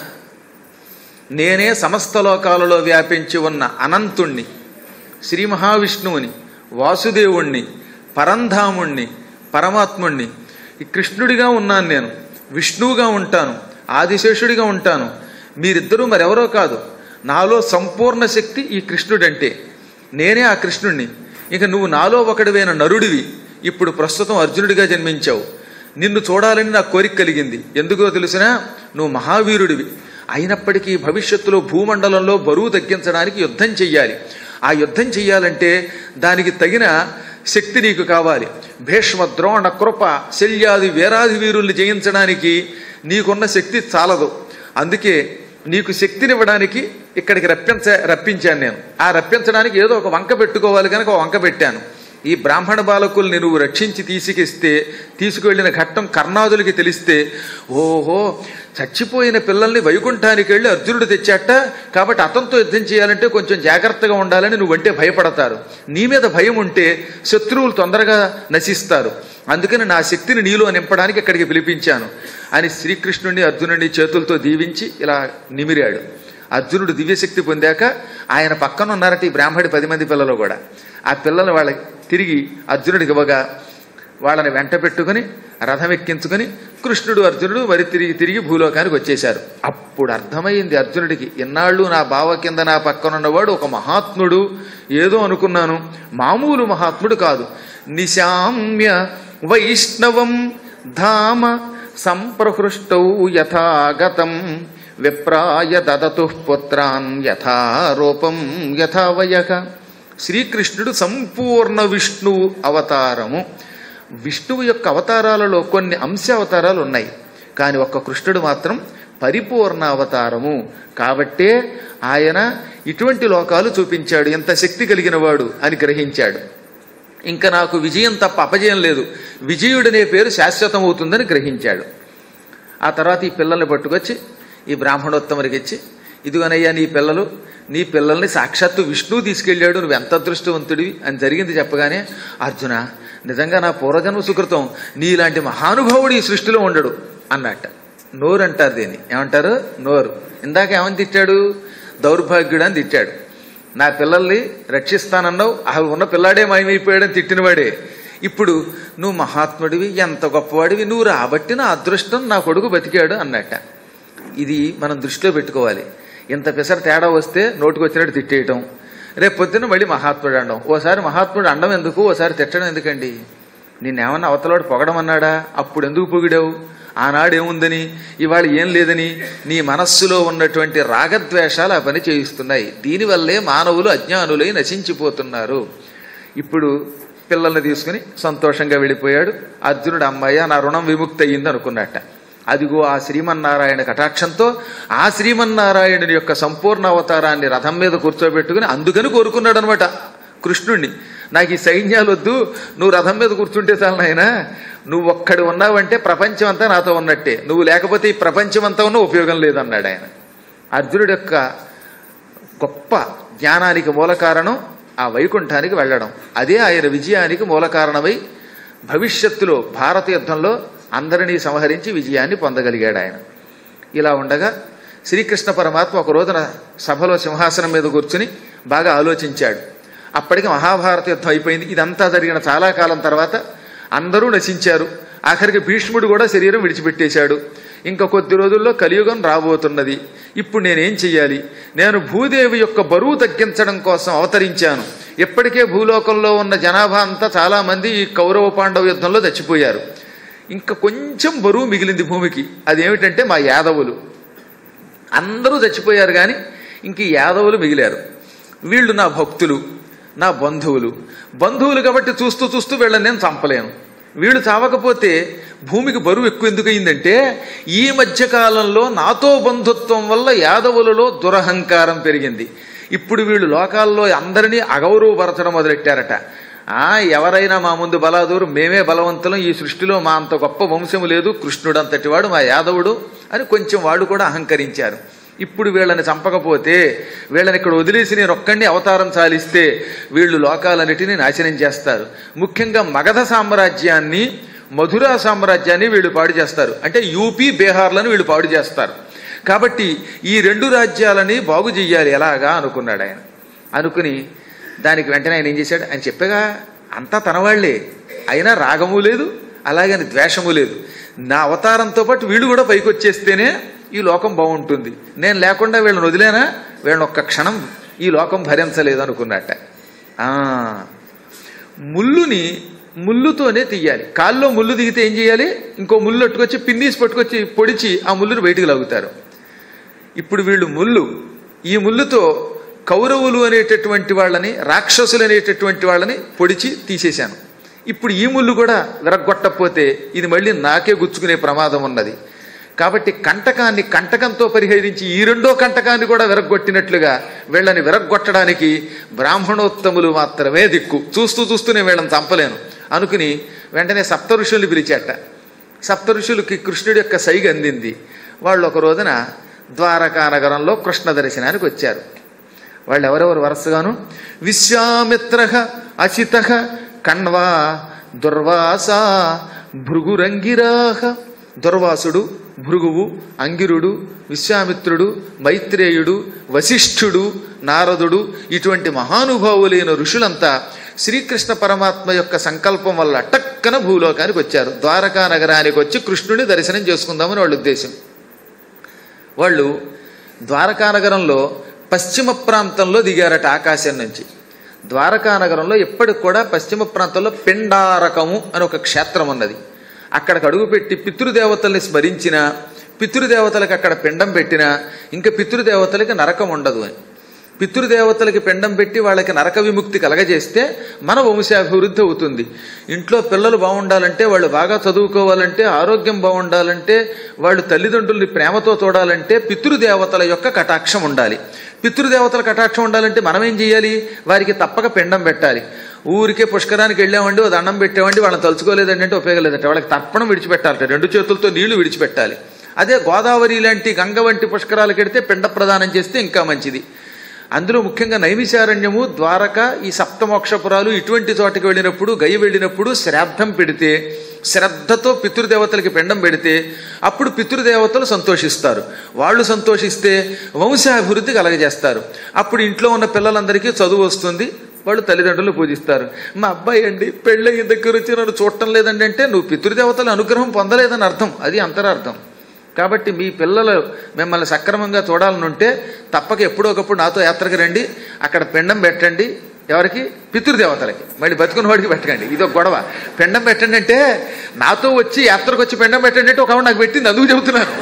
నేనే సమస్త లోకాలలో వ్యాపించి ఉన్న అనంతుణ్ణి శ్రీ మహావిష్ణువుని వాసుదేవుణ్ణి పరంధాముణ్ణి పరమాత్ముణ్ణి ఈ కృష్ణుడిగా ఉన్నాను నేను విష్ణువుగా ఉంటాను ఆదిశేషుడిగా ఉంటాను మీరిద్దరూ మరెవరో కాదు నాలో సంపూర్ణ శక్తి ఈ కృష్ణుడంటే నేనే ఆ కృష్ణుణ్ణి ఇక నువ్వు నాలో ఒకడివైన నరుడివి ఇప్పుడు ప్రస్తుతం అర్జునుడిగా జన్మించావు నిన్ను చూడాలని నాకు కోరిక కలిగింది ఎందుకో తెలిసినా నువ్వు మహావీరుడివి అయినప్పటికీ భవిష్యత్తులో భూమండలంలో బరువు తగ్గించడానికి యుద్ధం చెయ్యాలి ఆ యుద్ధం చెయ్యాలంటే దానికి తగిన శక్తి నీకు కావాలి భీష్మ ద్రోణ కృప శల్యాది వీరాది వీరుల్ని జయించడానికి నీకున్న శక్తి చాలదు అందుకే నీకు శక్తినివ్వడానికి ఇక్కడికి రప్పించ రప్పించాను నేను ఆ రప్పించడానికి ఏదో ఒక వంక పెట్టుకోవాలి కనుక ఒక వంక పెట్టాను ఈ బ్రాహ్మణ బాలకుల్ని నువ్వు రక్షించి తీసుకిస్తే తీసుకువెళ్ళిన ఘట్టం కర్ణాదులకి తెలిస్తే ఓహో చచ్చిపోయిన పిల్లల్ని వైకుంఠానికి వెళ్ళి అర్జునుడు తెచ్చాట కాబట్టి అతనితో యుద్ధం చేయాలంటే కొంచెం జాగ్రత్తగా ఉండాలని నువ్వంటే భయపడతారు నీ మీద భయం ఉంటే శత్రువులు తొందరగా నశిస్తారు అందుకని నా శక్తిని నీలో నింపడానికి ఇక్కడికి పిలిపించాను అని శ్రీకృష్ణుడిని అర్జునుడిని చేతులతో దీవించి ఇలా నిమిరాడు అర్జునుడు దివ్యశక్తి పొందాక ఆయన పక్కన ఉన్నారట ఈ బ్రాహ్మడి పది మంది పిల్లలు కూడా ఆ పిల్లలు వాళ్ళకి తిరిగి అర్జునుడికి ఇవ్వగా వాళ్ళని వెంట పెట్టుకుని రథం ఎక్కించుకుని కృష్ణుడు అర్జునుడు మరి తిరిగి తిరిగి భూలోకానికి వచ్చేశారు అప్పుడు అర్థమైంది అర్జునుడికి ఎన్నాళ్ళు నా బావ కింద నా పక్కనున్నవాడు ఒక మహాత్ముడు ఏదో అనుకున్నాను మామూలు మహాత్ముడు కాదు నిశామ్య వైష్ణవం ధామ సంప్రహృష్టౌ యథాగతం విప్రాయ దదతు పుత్రాన్ యథారూపం యథావయక శ్రీకృష్ణుడు సంపూర్ణ విష్ణువు అవతారము విష్ణువు యొక్క అవతారాలలో కొన్ని అంశ అవతారాలు ఉన్నాయి కానీ ఒక్క కృష్ణుడు మాత్రం పరిపూర్ణ అవతారము కాబట్టే ఆయన ఇటువంటి లోకాలు చూపించాడు ఎంత శక్తి కలిగిన వాడు అని గ్రహించాడు ఇంకా నాకు విజయం తప్ప అపజయం లేదు విజయుడనే పేరు శాశ్వతమవుతుందని గ్రహించాడు ఆ తర్వాత ఈ పిల్లల్ని పట్టుకొచ్చి ఈ బ్రాహ్మణోత్తమునికి ఇచ్చి ఇదిగోనయ్యా నీ పిల్లలు నీ పిల్లల్ని సాక్షాత్తు విష్ణువు తీసుకెళ్ళాడు నువ్వు ఎంత అదృష్టవంతుడివి అని జరిగింది చెప్పగానే అర్జున నిజంగా నా పూర్వజన్మ సుకృతం నీలాంటి మహానుభావుడు ఈ సృష్టిలో ఉండడు అన్నట్ట నోరు అంటారు దీన్ని ఏమంటారు నోరు ఇందాక ఏమని తిట్టాడు దౌర్భాగ్యుడు అని తిట్టాడు నా పిల్లల్ని రక్షిస్తానన్నావు ఆ ఉన్న పిల్లాడే మాయమైపోయాడని తిట్టినవాడే ఇప్పుడు నువ్వు మహాత్ముడివి ఎంత గొప్పవాడివి నువ్వు రాబట్టి నా అదృష్టం నా కొడుకు బతికాడు అన్నట్ట ఇది మనం దృష్టిలో పెట్టుకోవాలి ఇంత పిసర తేడా వస్తే నోటికి వచ్చినట్టు తిట్టేయటం రేపు పొద్దున్న మళ్ళీ మహాత్ముడు అండం ఓసారి మహాత్ముడు అండం ఎందుకు ఓసారి తిట్టడం ఎందుకండి నిన్నేమన్నా అవతలవాడు పొగడమన్నాడా అప్పుడు ఎందుకు పొగిడావు ఆనాడు ఏముందని ఇవాళ ఏం లేదని నీ మనస్సులో ఉన్నటువంటి రాగద్వేషాలు ఆ పని చేయిస్తున్నాయి దీనివల్లే మానవులు అజ్ఞానులై నశించిపోతున్నారు ఇప్పుడు పిల్లల్ని తీసుకుని సంతోషంగా వెళ్ళిపోయాడు అర్జునుడు అమ్మాయి నా రుణం విముక్తి అయ్యింది అనుకున్నట్ట అదిగో ఆ శ్రీమన్నారాయణ కటాక్షంతో ఆ శ్రీమన్నారాయణుని యొక్క సంపూర్ణ అవతారాన్ని రథం మీద కూర్చోబెట్టుకుని అందుకని కోరుకున్నాడు అనమాట కృష్ణుణ్ణి నాకు ఈ సైన్యాలు వద్దు నువ్వు రథం మీద కూర్చుంటే చాలు నాయనా నువ్వు ఒక్కడు ఉన్నావంటే ప్రపంచం అంతా నాతో ఉన్నట్టే నువ్వు లేకపోతే ఈ ప్రపంచం అంతా ఉన్న ఉపయోగం లేదన్నాడు ఆయన అర్జునుడి యొక్క గొప్ప జ్ఞానానికి మూల కారణం ఆ వైకుంఠానికి వెళ్ళడం అదే ఆయన విజయానికి మూల కారణమై భవిష్యత్తులో భారత యుద్ధంలో అందరినీ సంహరించి విజయాన్ని పొందగలిగాడు ఆయన ఇలా ఉండగా శ్రీకృష్ణ పరమాత్మ ఒక రోజున సభలో సింహాసనం మీద కూర్చుని బాగా ఆలోచించాడు అప్పటికి మహాభారత యుద్ధం అయిపోయింది ఇదంతా జరిగిన చాలా కాలం తర్వాత అందరూ నశించారు ఆఖరికి భీష్ముడు కూడా శరీరం విడిచిపెట్టేశాడు ఇంకా కొద్ది రోజుల్లో కలియుగం రాబోతున్నది ఇప్పుడు నేనేం చెయ్యాలి నేను భూదేవి యొక్క బరువు తగ్గించడం కోసం అవతరించాను ఇప్పటికే భూలోకంలో ఉన్న జనాభా అంతా చాలా మంది ఈ కౌరవ పాండవ యుద్ధంలో చచ్చిపోయారు ఇంకా కొంచెం బరువు మిగిలింది భూమికి అదేమిటంటే మా యాదవులు అందరూ చచ్చిపోయారు కానీ ఇంక ఈ యాదవులు మిగిలారు వీళ్ళు నా భక్తులు నా బంధువులు బంధువులు కాబట్టి చూస్తూ చూస్తూ వీళ్ళని నేను చంపలేను వీళ్ళు చావకపోతే భూమికి బరువు ఎక్కువ ఎందుకు అయిందంటే ఈ మధ్య కాలంలో నాతో బంధుత్వం వల్ల యాదవులలో దురహంకారం పెరిగింది ఇప్పుడు వీళ్ళు లోకాల్లో అందరినీ అగౌరవపరచడం మొదలెట్టారట ఆ ఎవరైనా మా ముందు బలాదూరు మేమే బలవంతులం ఈ సృష్టిలో మా అంత గొప్ప వంశము లేదు కృష్ణుడు అంతటి వాడు మా యాదవుడు అని కొంచెం వాడు కూడా అహంకరించారు ఇప్పుడు వీళ్ళని చంపకపోతే వీళ్ళని ఇక్కడ వదిలేసి నేను ఒక్కడిని అవతారం చాలిస్తే వీళ్ళు లోకాలన్నిటినీ నాశనం చేస్తారు ముఖ్యంగా మగధ సామ్రాజ్యాన్ని మధురా సామ్రాజ్యాన్ని వీళ్ళు పాడు చేస్తారు అంటే యూపీ బీహార్లను వీళ్ళు పాడు చేస్తారు కాబట్టి ఈ రెండు రాజ్యాలని బాగు చెయ్యాలి ఎలాగా అనుకున్నాడు ఆయన అనుకుని దానికి వెంటనే ఆయన ఏం చేశాడు ఆయన చెప్పగా అంతా తనవాళ్లే అయినా రాగము లేదు అలాగే ద్వేషము లేదు నా అవతారంతో పాటు వీళ్ళు కూడా పైకి వచ్చేస్తేనే ఈ లోకం బాగుంటుంది నేను లేకుండా వీళ్ళని వదిలేనా వీళ్ళని ఒక్క క్షణం ఈ లోకం భరించలేదు అనుకున్నట్ట ఆ, ముల్లుని ముల్లుతోనే తీయాలి కాల్లో ముళ్ళు దిగితే ఏం చేయాలి ఇంకో ముళ్ళు పట్టుకొచ్చి పిన్నీసి పట్టుకొచ్చి పొడిచి ఆ ముళ్ళుని బయటికి లాగుతారు ఇప్పుడు వీళ్ళు ముళ్ళు ఈ ముళ్ళుతో కౌరవులు అనేటటువంటి వాళ్ళని రాక్షసులు అనేటటువంటి వాళ్ళని పొడిచి తీసేశాను ఇప్పుడు ఈ ముళ్ళు కూడా విరగ్గొట్టకపోతే ఇది మళ్ళీ నాకే గుచ్చుకునే ప్రమాదం ఉన్నది కాబట్టి కంటకాన్ని కంటకంతో పరిహరించి ఈ రెండో కంటకాన్ని కూడా విరగ్గొట్టినట్లుగా వీళ్ళని విరగ్గొట్టడానికి బ్రాహ్మణోత్తములు మాత్రమే దిక్కు చూస్తూ చూస్తూ నేను వీళ్ళని చంపలేను అనుకుని వెంటనే సప్త ఋషుల్ని పిలిచాట సప్త ఋషులకి కృష్ణుడి యొక్క సైగ అందింది వాళ్ళు ఒక రోజున ద్వారకా నగరంలో కృష్ణ దర్శనానికి వచ్చారు వాళ్ళు ఎవరెవరు వరుసగాను విశ్వామిత్ర అసిత కణ్వా దుర్వాస భృగురంగిరాహ దుర్వాసుడు భృగువు అంగిరుడు విశ్వామిత్రుడు మైత్రేయుడు వశిష్ఠుడు నారదుడు ఇటువంటి మహానుభావులైన ఋషులంతా శ్రీకృష్ణ పరమాత్మ యొక్క సంకల్పం వల్ల టక్కన భూలోకానికి వచ్చారు ద్వారకా నగరానికి వచ్చి కృష్ణుని దర్శనం చేసుకుందామని వాళ్ళ ఉద్దేశం వాళ్ళు ద్వారకా నగరంలో పశ్చిమ ప్రాంతంలో దిగారట ఆకాశం నుంచి ద్వారకా నగరంలో ఎప్పటికి కూడా పశ్చిమ ప్రాంతంలో పిండారకము అని ఒక క్షేత్రం ఉన్నది అక్కడికి అడుగుపెట్టి పితృదేవతల్ని స్మరించిన పితృదేవతలకు అక్కడ పిండం పెట్టినా ఇంకా పితృదేవతలకి నరకం ఉండదు అని పితృదేవతలకి పిండం పెట్టి వాళ్ళకి నరక విముక్తి కలగజేస్తే మన వంశాభివృద్ధి అవుతుంది ఇంట్లో పిల్లలు బాగుండాలంటే వాళ్ళు బాగా చదువుకోవాలంటే ఆరోగ్యం బాగుండాలంటే వాళ్ళు తల్లిదండ్రుల్ని ప్రేమతో చూడాలంటే పితృదేవతల యొక్క కటాక్షం ఉండాలి పితృదేవతల కటాక్షం ఉండాలంటే మనం ఏం చేయాలి వారికి తప్పక పిండం పెట్టాలి ఊరికే పుష్కరానికి వెళ్ళామండి ఓ దండం పెట్టామండి వాళ్ళని తలుచుకోలేదండి అంటే ఉపయోగం లేదంటే వాళ్ళకి తర్పణం విడిచిపెట్టాలట రెండు చేతులతో నీళ్లు విడిచిపెట్టాలి అదే గోదావరి లాంటి గంగ వంటి పుష్కరాలకు వెడితే పిండ ప్రదానం చేస్తే ఇంకా మంచిది అందులో ముఖ్యంగా నైమిషారణ్యము ద్వారక ఈ సప్తమోక్షపురాలు ఇటువంటి చోటకి వెళ్ళినప్పుడు గయ వెళ్ళినప్పుడు శ్రాద్ధం పెడితే శ్రద్ధతో పితృదేవతలకి పిండం పెడితే అప్పుడు పితృదేవతలు సంతోషిస్తారు వాళ్ళు సంతోషిస్తే వంశాభివృద్ధి కలగజేస్తారు అప్పుడు ఇంట్లో ఉన్న పిల్లలందరికీ చదువు వస్తుంది వాళ్ళు తల్లిదండ్రులు పూజిస్తారు మా అబ్బాయి అండి పెళ్ళయిన దగ్గర వచ్చి నన్ను చూడటం లేదండి అంటే నువ్వు పితృదేవతల అనుగ్రహం పొందలేదని అర్థం అది అంతరార్థం కాబట్టి మీ పిల్లలు మిమ్మల్ని సక్రమంగా చూడాలనుంటే తప్పక ఎప్పుడో ఒకప్పుడు నాతో యాత్రకు రండి అక్కడ పిండం పెట్టండి ఎవరికి పితృదేవతలకి మళ్ళీ బతుకున్న వాడికి పెట్టకండి ఇది ఒక గొడవ పిండం పెట్టండి అంటే నాతో వచ్చి యాత్రకు వచ్చి పిండం పెట్టండి అంటే ఒక ఆవిడ నాకు పెట్టింది అందుకు చెబుతున్నాను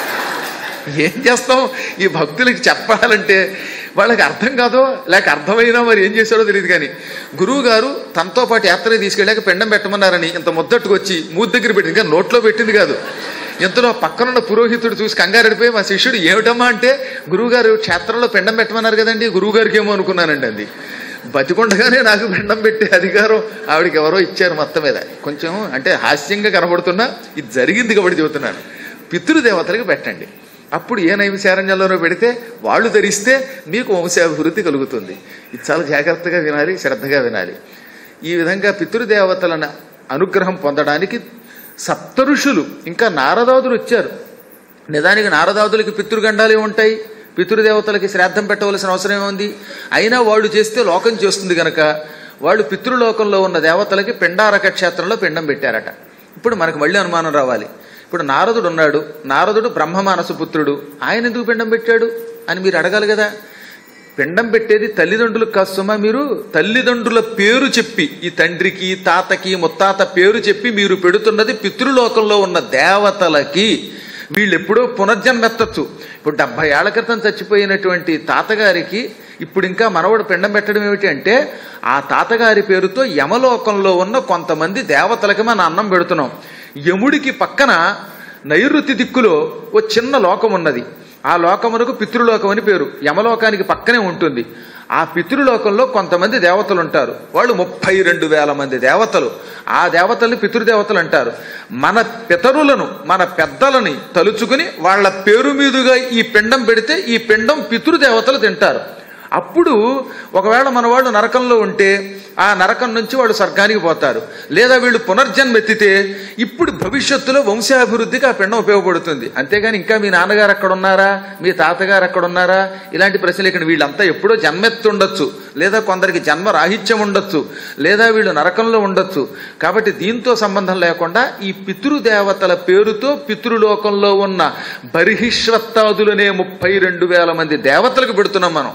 ఏం చేస్తాం ఈ భక్తులకి చెప్పాలంటే వాళ్ళకి అర్థం కాదో లేక అర్థమైనా మరి ఏం చేశాడో తెలియదు కానీ గురువు గారు తనతో పాటు యాత్రకి తీసుకెళ్ళాక పిండం పెట్టమన్నారని ఇంత ముద్దట్టుకు వచ్చి మూతి దగ్గర పెట్టింది ఇంకా నోట్లో పెట్టింది కాదు ఇంతలో పక్కనున్న పురోహితుడు చూసి కంగారెడిపోయి మా శిష్యుడు ఏమిటమ్మా అంటే గురువుగారు క్షేత్రంలో పిండం పెట్టమన్నారు కదండి గురువు గారికి ఏమో అనుకున్నానండి అది బతికొండగానే నాకు పిండం పెట్టే అధికారం ఆవిడకి ఎవరో ఇచ్చారు మొత్తం మీద కొంచెం అంటే హాస్యంగా కనబడుతున్నా ఇది జరిగింది కాబట్టి చెబుతున్నాను పితృదేవతలకు పెట్టండి అప్పుడు ఏ నైమిశారణ్యంలోనో పెడితే వాళ్ళు ధరిస్తే మీకు వంశాభివృద్ధి కలుగుతుంది ఇది చాలా జాగ్రత్తగా వినాలి శ్రద్ధగా వినాలి ఈ విధంగా పితృదేవతలను అనుగ్రహం పొందడానికి సప్తఋషులు ఇంకా నారదాదులు వచ్చారు నిజానికి నారదాదులకి పితృగండాలు ఉంటాయి పితృదేవతలకి శ్రాద్ధం పెట్టవలసిన అవసరం ఏముంది అయినా వాళ్ళు చేస్తే లోకం చేస్తుంది గనక వాళ్ళు పితృలోకంలో ఉన్న దేవతలకి పిండారక క్షేత్రంలో పిండం పెట్టారట ఇప్పుడు మనకు మళ్ళీ అనుమానం రావాలి ఇప్పుడు నారదుడు ఉన్నాడు నారదుడు బ్రహ్మమానస పుత్రుడు ఆయన ఎందుకు పిండం పెట్టాడు అని మీరు అడగాలి కదా పిండం పెట్టేది తల్లిదండ్రులకు కాదు సుమా మీరు తల్లిదండ్రుల పేరు చెప్పి ఈ తండ్రికి తాతకి ముత్తాత పేరు చెప్పి మీరు పెడుతున్నది పితృలోకంలో ఉన్న దేవతలకి వీళ్ళు ఎప్పుడో పునర్జన్మెత్తచ్చు ఇప్పుడు డెబ్బై ఏళ్ల క్రితం చచ్చిపోయినటువంటి తాతగారికి ఇప్పుడు ఇంకా మనవడు పిండం పెట్టడం ఏమిటి అంటే ఆ తాతగారి పేరుతో యమలోకంలో ఉన్న కొంతమంది దేవతలకి మన అన్నం పెడుతున్నాం యముడికి పక్కన నైరుతి దిక్కులో ఓ చిన్న లోకం ఉన్నది ఆ లోకమునకు పితృలోకం అని పేరు యమలోకానికి పక్కనే ఉంటుంది ఆ పితృలోకంలో కొంతమంది దేవతలు ఉంటారు వాళ్ళు ముప్పై రెండు వేల మంది దేవతలు ఆ దేవతల్ని పితృదేవతలు అంటారు మన పితరులను మన పెద్దలని తలుచుకుని వాళ్ళ పేరు మీదుగా ఈ పిండం పెడితే ఈ పిండం పితృదేవతలు తింటారు అప్పుడు ఒకవేళ మన వాళ్ళు నరకంలో ఉంటే ఆ నరకం నుంచి వాళ్ళు స్వర్గానికి పోతారు లేదా వీళ్ళు పునర్జన్మ ఎత్తితే ఇప్పుడు భవిష్యత్తులో వంశాభివృద్ధికి ఆ పిండం ఉపయోగపడుతుంది అంతేగాని ఇంకా మీ నాన్నగారు అక్కడ ఉన్నారా మీ తాతగారు అక్కడ ఉన్నారా ఇలాంటి ప్రశ్నలు ఇక్కడ వీళ్ళంతా ఎప్పుడో జన్మెత్తి ఉండొచ్చు లేదా కొందరికి జన్మ రాహిత్యం ఉండొచ్చు లేదా వీళ్ళు నరకంలో ఉండొచ్చు కాబట్టి దీంతో సంబంధం లేకుండా ఈ పితృదేవతల పేరుతో పితృలోకంలో ఉన్న బర్హిష్వత్తాదులనే ముప్పై రెండు వేల మంది దేవతలకు పెడుతున్నాం మనం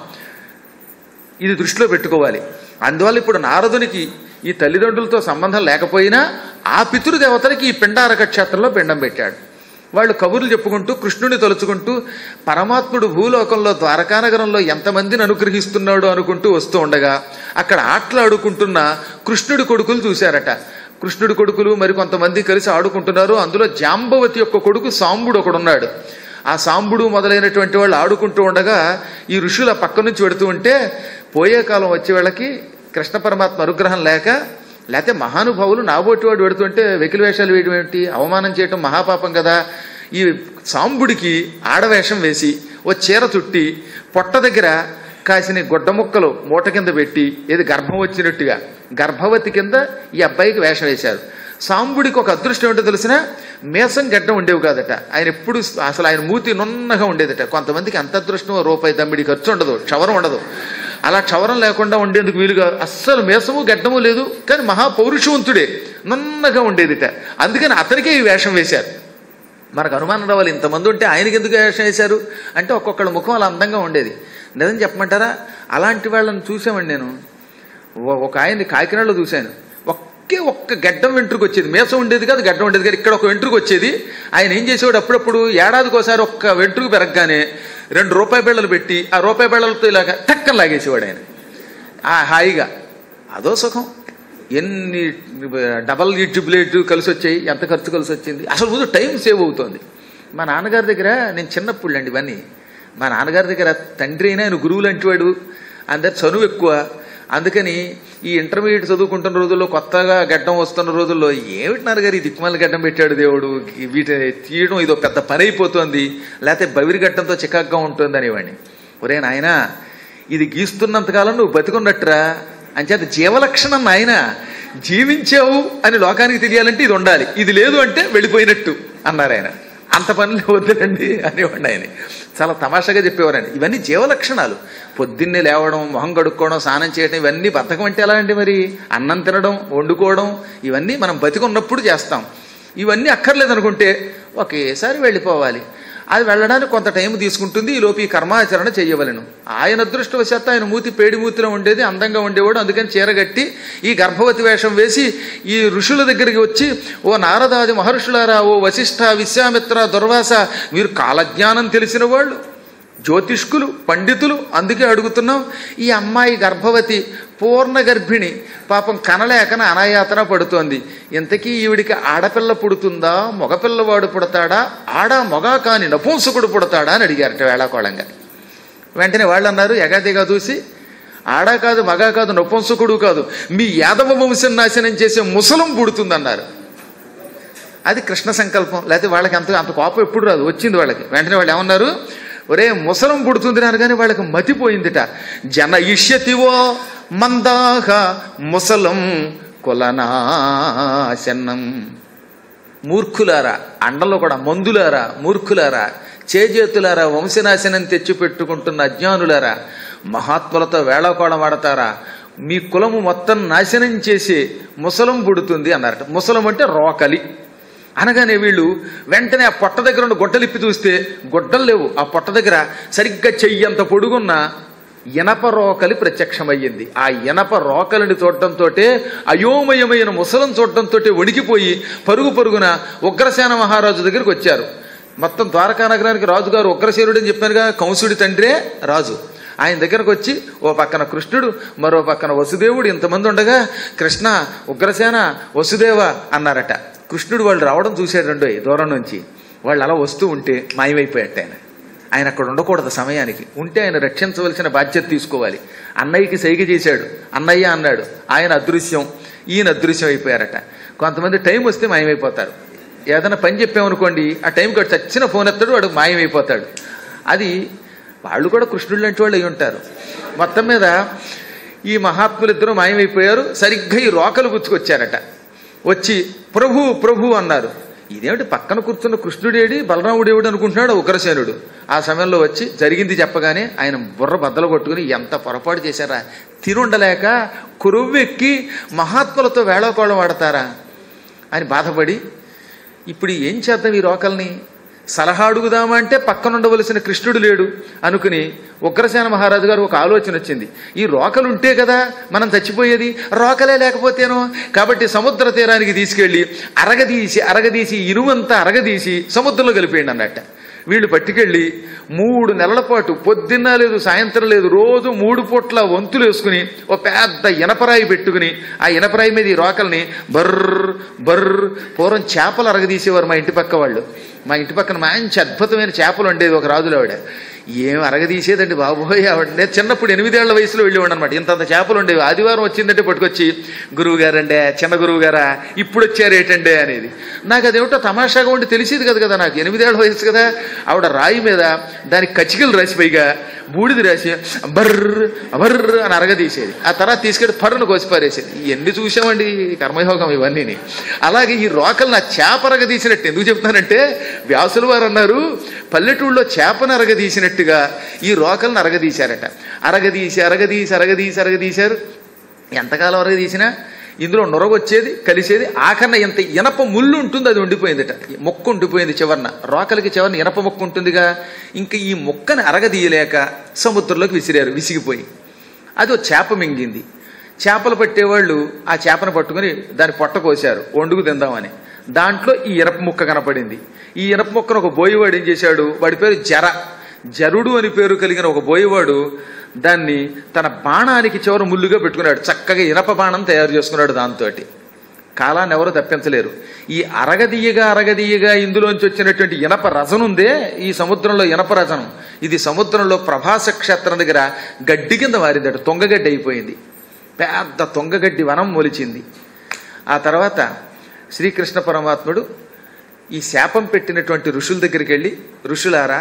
ఇది దృష్టిలో పెట్టుకోవాలి అందువల్ల ఇప్పుడు నారదునికి ఈ తల్లిదండ్రులతో సంబంధం లేకపోయినా ఆ పితృదేవతలకి ఈ పిండారక క్షేత్రంలో పిండం పెట్టాడు వాళ్ళు కబుర్లు చెప్పుకుంటూ కృష్ణుని తలుచుకుంటూ పరమాత్ముడు భూలోకంలో ద్వారకానగరంలో ఎంతమందిని అనుగ్రహిస్తున్నాడు అనుకుంటూ వస్తూ ఉండగా అక్కడ ఆటలాడుకుంటున్న కృష్ణుడి కొడుకులు చూశారట కృష్ణుడి కొడుకులు మరి కొంతమంది కలిసి ఆడుకుంటున్నారు అందులో జాంబవతి యొక్క కొడుకు సాంబుడు ఒకడున్నాడు ఆ సాంబుడు మొదలైనటువంటి వాళ్ళు ఆడుకుంటూ ఉండగా ఈ ఋషుల పక్క నుంచి పెడుతూ ఉంటే పోయే కాలం వచ్చే వాళ్ళకి కృష్ణ పరమాత్మ అనుగ్రహం లేక లేకపోతే మహానుభావులు నాబోటి వాడు పెడుతుంటే వెకిలి వేషాలు వేయడం ఏంటి అవమానం చేయటం మహాపాపం కదా ఈ సాంబుడికి ఆడవేషం వేసి ఓ చీర చుట్టి పొట్ట దగ్గర కాసిన గుడ్డ ముక్కలు మూట కింద పెట్టి ఏది గర్భం వచ్చినట్టుగా గర్భవతి కింద ఈ అబ్బాయికి వేషం వేశారు సాంబుడికి ఒక అదృష్టం ఏంటో తెలిసిన మేసం గడ్డం ఉండేవి కాదట ఆయన ఎప్పుడు అసలు ఆయన మూతి నున్నగా ఉండేదట కొంతమందికి అంత అదృష్టం రూపాయి తమ్మిడి ఖర్చు ఉండదు క్షవరం ఉండదు అలా క్షవరం లేకుండా ఉండేందుకు వీలుగా అస్సలు మేసము గడ్డము లేదు కానీ మహాపౌరుషవంతుడే నున్నగా ఉండేదిట అందుకని అతనికే ఈ వేషం వేశారు మనకు అనుమానం రావాలి ఇంతమంది ఉంటే ఆయనకి ఎందుకు వేషం వేశారు అంటే ఒక్కొక్కళ్ళ ముఖం అలా అందంగా ఉండేది నిజం చెప్పమంటారా అలాంటి వాళ్ళని చూసామండి నేను ఓ- ఒక ఆయన్ని కాకినాడలో చూశాను ఒకే ఒక్క గడ్డం వెంట్రుకు వచ్చేది మేసం ఉండేది కాదు గడ్డం ఉండేది కాదు ఇక్కడ ఒక వెంట్రుకు వచ్చేది ఆయన ఏం చేసేవాడు అప్పుడప్పుడు ఏడాదికి ఒకసారి ఒక్క వెంట్రుకు పెరగగానే రెండు రూపాయి బిళ్ళలు పెట్టి ఆ రూపాయి బిళ్ళలతో ఇలాగ టక్కన లాగేసేవాడు ఆయన ఆ హాయిగా అదో సుఖం ఎన్ని డబల్ ట్రిపులేట్ కలిసి వచ్చాయి ఎంత ఖర్చు కలిసి వచ్చింది అసలు ముందు టైం సేవ్ అవుతుంది మా నాన్నగారి దగ్గర నేను చిన్నప్పుడు అండి ఇవన్నీ మా నాన్నగారి దగ్గర తండ్రి అయినా ఆయన గురువు లాంటి వాడు అందరి చనువు ఎక్కువ అందుకని ఈ ఇంటర్మీడియట్ చదువుకుంటున్న రోజుల్లో కొత్తగా గడ్డం వస్తున్న రోజుల్లో ఏమిటి నాన్నగారు ఈ దిక్కుమాల గడ్డం పెట్టాడు దేవుడు ఈ వీటి తీయడం ఇదో పెద్ద పని అయిపోతుంది లేకపోతే బవిరి గడ్డంతో చికాగ్గా ఉంటుంది అనేవాడిని ఒరే నాయనా ఇది గీస్తున్నంతకాలం నువ్వు బతికున్నట్టురా అంచేత జీవలక్షణం నాయన జీవించావు అని లోకానికి తెలియాలంటే ఇది ఉండాలి ఇది లేదు అంటే వెళ్ళిపోయినట్టు అన్నారు ఆయన అంత పనులు వద్దులండి అనేవాడిని ఆయన చాలా తమాషాగా చెప్పేవారండి ఇవన్నీ జీవలక్షణాలు పొద్దున్నే లేవడం మొహం కడుక్కోవడం స్నానం చేయడం ఇవన్నీ బద్ధకం అంటే ఎలా అండి మరి అన్నం తినడం వండుకోవడం ఇవన్నీ మనం బతికున్నప్పుడు చేస్తాం ఇవన్నీ అక్కర్లేదు అనుకుంటే ఒకేసారి వెళ్ళిపోవాలి అది వెళ్ళడానికి కొంత టైం తీసుకుంటుంది ఈ లోపు ఈ కర్మాచరణ చేయవలను ఆయన అదృష్టవశాత్తు ఆయన మూతి పేడి మూతిలో ఉండేది అందంగా ఉండేవాడు అందుకని చీరగట్టి ఈ గర్భవతి వేషం వేసి ఈ ఋషుల దగ్గరికి వచ్చి ఓ నారదాది మహర్షులారా ఓ వశిష్ఠ విశ్వామిత్ర దుర్వాస మీరు కాలజ్ఞానం తెలిసిన వాళ్ళు జ్యోతిష్కులు పండితులు అందుకే అడుగుతున్నాం ఈ అమ్మాయి గర్భవతి పూర్ణ గర్భిణి పాపం కనలేకన అనాయాతన పడుతోంది ఇంతకీ ఈవిడికి ఆడపిల్ల పుడుతుందా మగపిల్లవాడు పుడతాడా ఆడ మగ కాని నపుంసకుడు పుడతాడా అని అడిగారట వేళాకోళంగా వెంటనే వాళ్ళు అన్నారు ఎగాదిగా చూసి ఆడ కాదు మగ కాదు నపుంసకుడు కాదు మీ యాదవ వంశం నాశనం చేసే ముసలం పుడుతుందన్నారు అది కృష్ణ సంకల్పం లేకపోతే వాళ్ళకి అంత అంత కోపం ఎప్పుడు రాదు వచ్చింది వాళ్ళకి వెంటనే వాళ్ళు ఏమన్నారు ఒరే ముసలం పుడుతుంది కానీ వాళ్ళకి మతిపోయిందిట జన ఇష్యతివో మందాహ ముసలం కులనాశనం మూర్ఖులారా అండలో కూడా మందులారా మూర్ఖులారా చేజేతులారా వంశనాశనం తెచ్చిపెట్టుకుంటున్న అజ్ఞానులారా మహాత్ములతో వేళాకోళం ఆడతారా మీ కులము మొత్తం నాశనం చేసి ముసలం పుడుతుంది అన్నారట ముసలం అంటే రోకలి అనగానే వీళ్ళు వెంటనే ఆ పొట్ట దగ్గర ఉన్న గొడ్డలిప్పి చూస్తే గొడ్డలు లేవు ఆ పొట్ట దగ్గర సరిగ్గా చెయ్యంత పొడుగున్న ఇనప రోకలి ప్రత్యక్షమయ్యింది ఆ ఇనప రోకలిని చూడటంతో అయోమయమైన ముసలం చూడటంతో వణికిపోయి పరుగు పరుగున ఉగ్రసేన మహారాజు దగ్గరికి వచ్చారు మొత్తం ద్వారకా నగరానికి రాజుగారు ఉగ్రసేనుడు అని చెప్పానుగా కంసుడి తండ్రే రాజు ఆయన దగ్గరకు వచ్చి ఓ పక్కన కృష్ణుడు మరో పక్కన వసుదేవుడు ఇంతమంది ఉండగా కృష్ణ ఉగ్రసేన వసుదేవ అన్నారట కృష్ణుడు వాళ్ళు రావడం చూసాడండో దూరం నుంచి వాళ్ళు అలా వస్తూ ఉంటే మాయమైపోయాట ఆయన ఆయన అక్కడ ఉండకూడదు సమయానికి ఉంటే ఆయన రక్షించవలసిన బాధ్యత తీసుకోవాలి అన్నయ్యకి సైగ చేశాడు అన్నయ్య అన్నాడు ఆయన అదృశ్యం ఈయన అదృశ్యం అయిపోయారట కొంతమంది టైం వస్తే మాయమైపోతారు ఏదైనా పని చెప్పామనుకోండి ఆ టైంకి వాడు చచ్చిన ఫోన్ ఎత్తాడు వాడు మాయమైపోతాడు అది వాళ్ళు కూడా కృష్ణుడు లాంటి వాళ్ళు అయి ఉంటారు మొత్తం మీద ఈ మహాత్ములిద్దరూ మాయమైపోయారు సరిగ్గా ఈ రోకలు గుచ్చుకొచ్చారట వచ్చి ప్రభు ప్రభు అన్నారు ఇదేమిటి పక్కన కూర్చున్న కృష్ణుడేడి బలరాముడేవుడు అనుకుంటున్నాడు ఉగ్రసేనుడు ఆ సమయంలో వచ్చి జరిగింది చెప్పగానే ఆయన బుర్ర బద్దలు కొట్టుకుని ఎంత పొరపాటు చేశారా తినుండలేక కురువెక్కి మహాత్ములతో వేళాకోళం వాడతారా అని బాధపడి ఇప్పుడు ఏం చేద్దాం ఈ రోకల్ని సలహా అడుగుదామా అంటే పక్కన ఉండవలసిన కృష్ణుడు లేడు అనుకుని ఉగ్రసేన మహారాజు గారు ఒక ఆలోచన వచ్చింది ఈ రోకలు ఉంటే కదా మనం చచ్చిపోయేది రోకలే లేకపోతేనో కాబట్టి సముద్ర తీరానికి తీసుకెళ్లి అరగదీసి అరగదీసి ఇరువంతా అరగదీసి సముద్రంలో కలిపేయండి అన్నట్ట వీళ్ళు పట్టుకెళ్ళి మూడు నెలల పాటు పొద్దున్న లేదు సాయంత్రం లేదు రోజు మూడు పూట్ల వంతులు వేసుకుని ఓ పెద్ద ఇనపరాయి పెట్టుకుని ఆ ఇనపరాయి మీద ఈ రోకల్ని బర్ర్ బర్ర్ పూర్వం చేపలు అరగదీసేవారు మా ఇంటి పక్క వాళ్ళు మా ఇంటి పక్కన మంచి అద్భుతమైన చేపలు ఉండేది ఒక రాజులు ఆవిడ ఏం అరగదీసేదండి బాబోయ్ ఆవిడ నేను చిన్నప్పుడు ఎనిమిదేళ్ల వయసులో వెళ్ళేవాడు అనమాట ఇంతంత చేపలు ఉండేవి ఆదివారం వచ్చిందంటే పట్టుకొచ్చి గురువు గారండే చిన్న గురువు గారా ఇప్పుడు వచ్చారు ఏంటండే అనేది నాకు అదేమిటో తమాషాగా ఉండి తెలిసేది కదా కదా నాకు ఎనిమిదేళ్ల వయసు కదా ఆవిడ రాయి మీద దానికి కచ్చికలు రాసి పైగా బూడిది రాసి బర్ర్ బర్ర్ అని అరగదీసేది ఆ తర్వాత తీసుకెళ్ళి పర్రును కోసి పారేసేది ఇవన్నీ చూసామండి ఈ కర్మయోగం ఇవన్నీని అలాగే ఈ రోకలు నా చేప అరగదీసినట్టు ఎందుకు చెప్తున్నానంటే వ్యాసులు వారు అన్నారు పల్లెటూళ్ళలో చేపను అరగదీసినట్టుగా ఈ రోకలను అరగదీశారట అరగదీసి అరగదీసి అరగదీసి అరగదీశారు ఎంతకాలం అరగదీసినా ఇందులో నొరగొచ్చేది కలిసేది ఆఖరణ ఎంత ఇనప ముళ్ళు ఉంటుంది అది ఉండిపోయిందిట మొక్క ఉండిపోయింది చివరన రోకలకి చివరన ఇనప మొక్క ఉంటుందిగా ఇంకా ఈ మొక్కని అరగదీయలేక సముద్రంలోకి విసిరారు విసిగిపోయి అది ఓ చేప మింగింది చేపలు పట్టేవాళ్ళు ఆ చేపను పట్టుకుని దాని పొట్ట కోసారు వండుకు తిందామని దాంట్లో ఈ ఇనప ముక్క కనపడింది ఈ ఇనప మొక్కను ఒక బోయివాడు ఏం చేశాడు వాడి పేరు జర జరుడు అని పేరు కలిగిన ఒక బోయివాడు దాన్ని తన బాణానికి చివర ముల్లుగా పెట్టుకున్నాడు చక్కగా ఇనప బాణం తయారు చేసుకున్నాడు దాంతో కాలాన్ని ఎవరు తప్పించలేరు ఈ అరగదీయగా అరగదీయగా ఇందులోంచి వచ్చినటువంటి ఇనప రసనుందే ఈ సముద్రంలో ఇనప రసనం ఇది సముద్రంలో ప్రభాస క్షేత్రం దగ్గర గడ్డి కింద మారిందట తొంగగడ్డి అయిపోయింది పెద్ద తొంగగడ్డి వనం మొలిచింది ఆ తర్వాత శ్రీకృష్ణ పరమాత్ముడు ఈ శాపం పెట్టినటువంటి ఋషుల దగ్గరికి వెళ్ళి ఋషులారా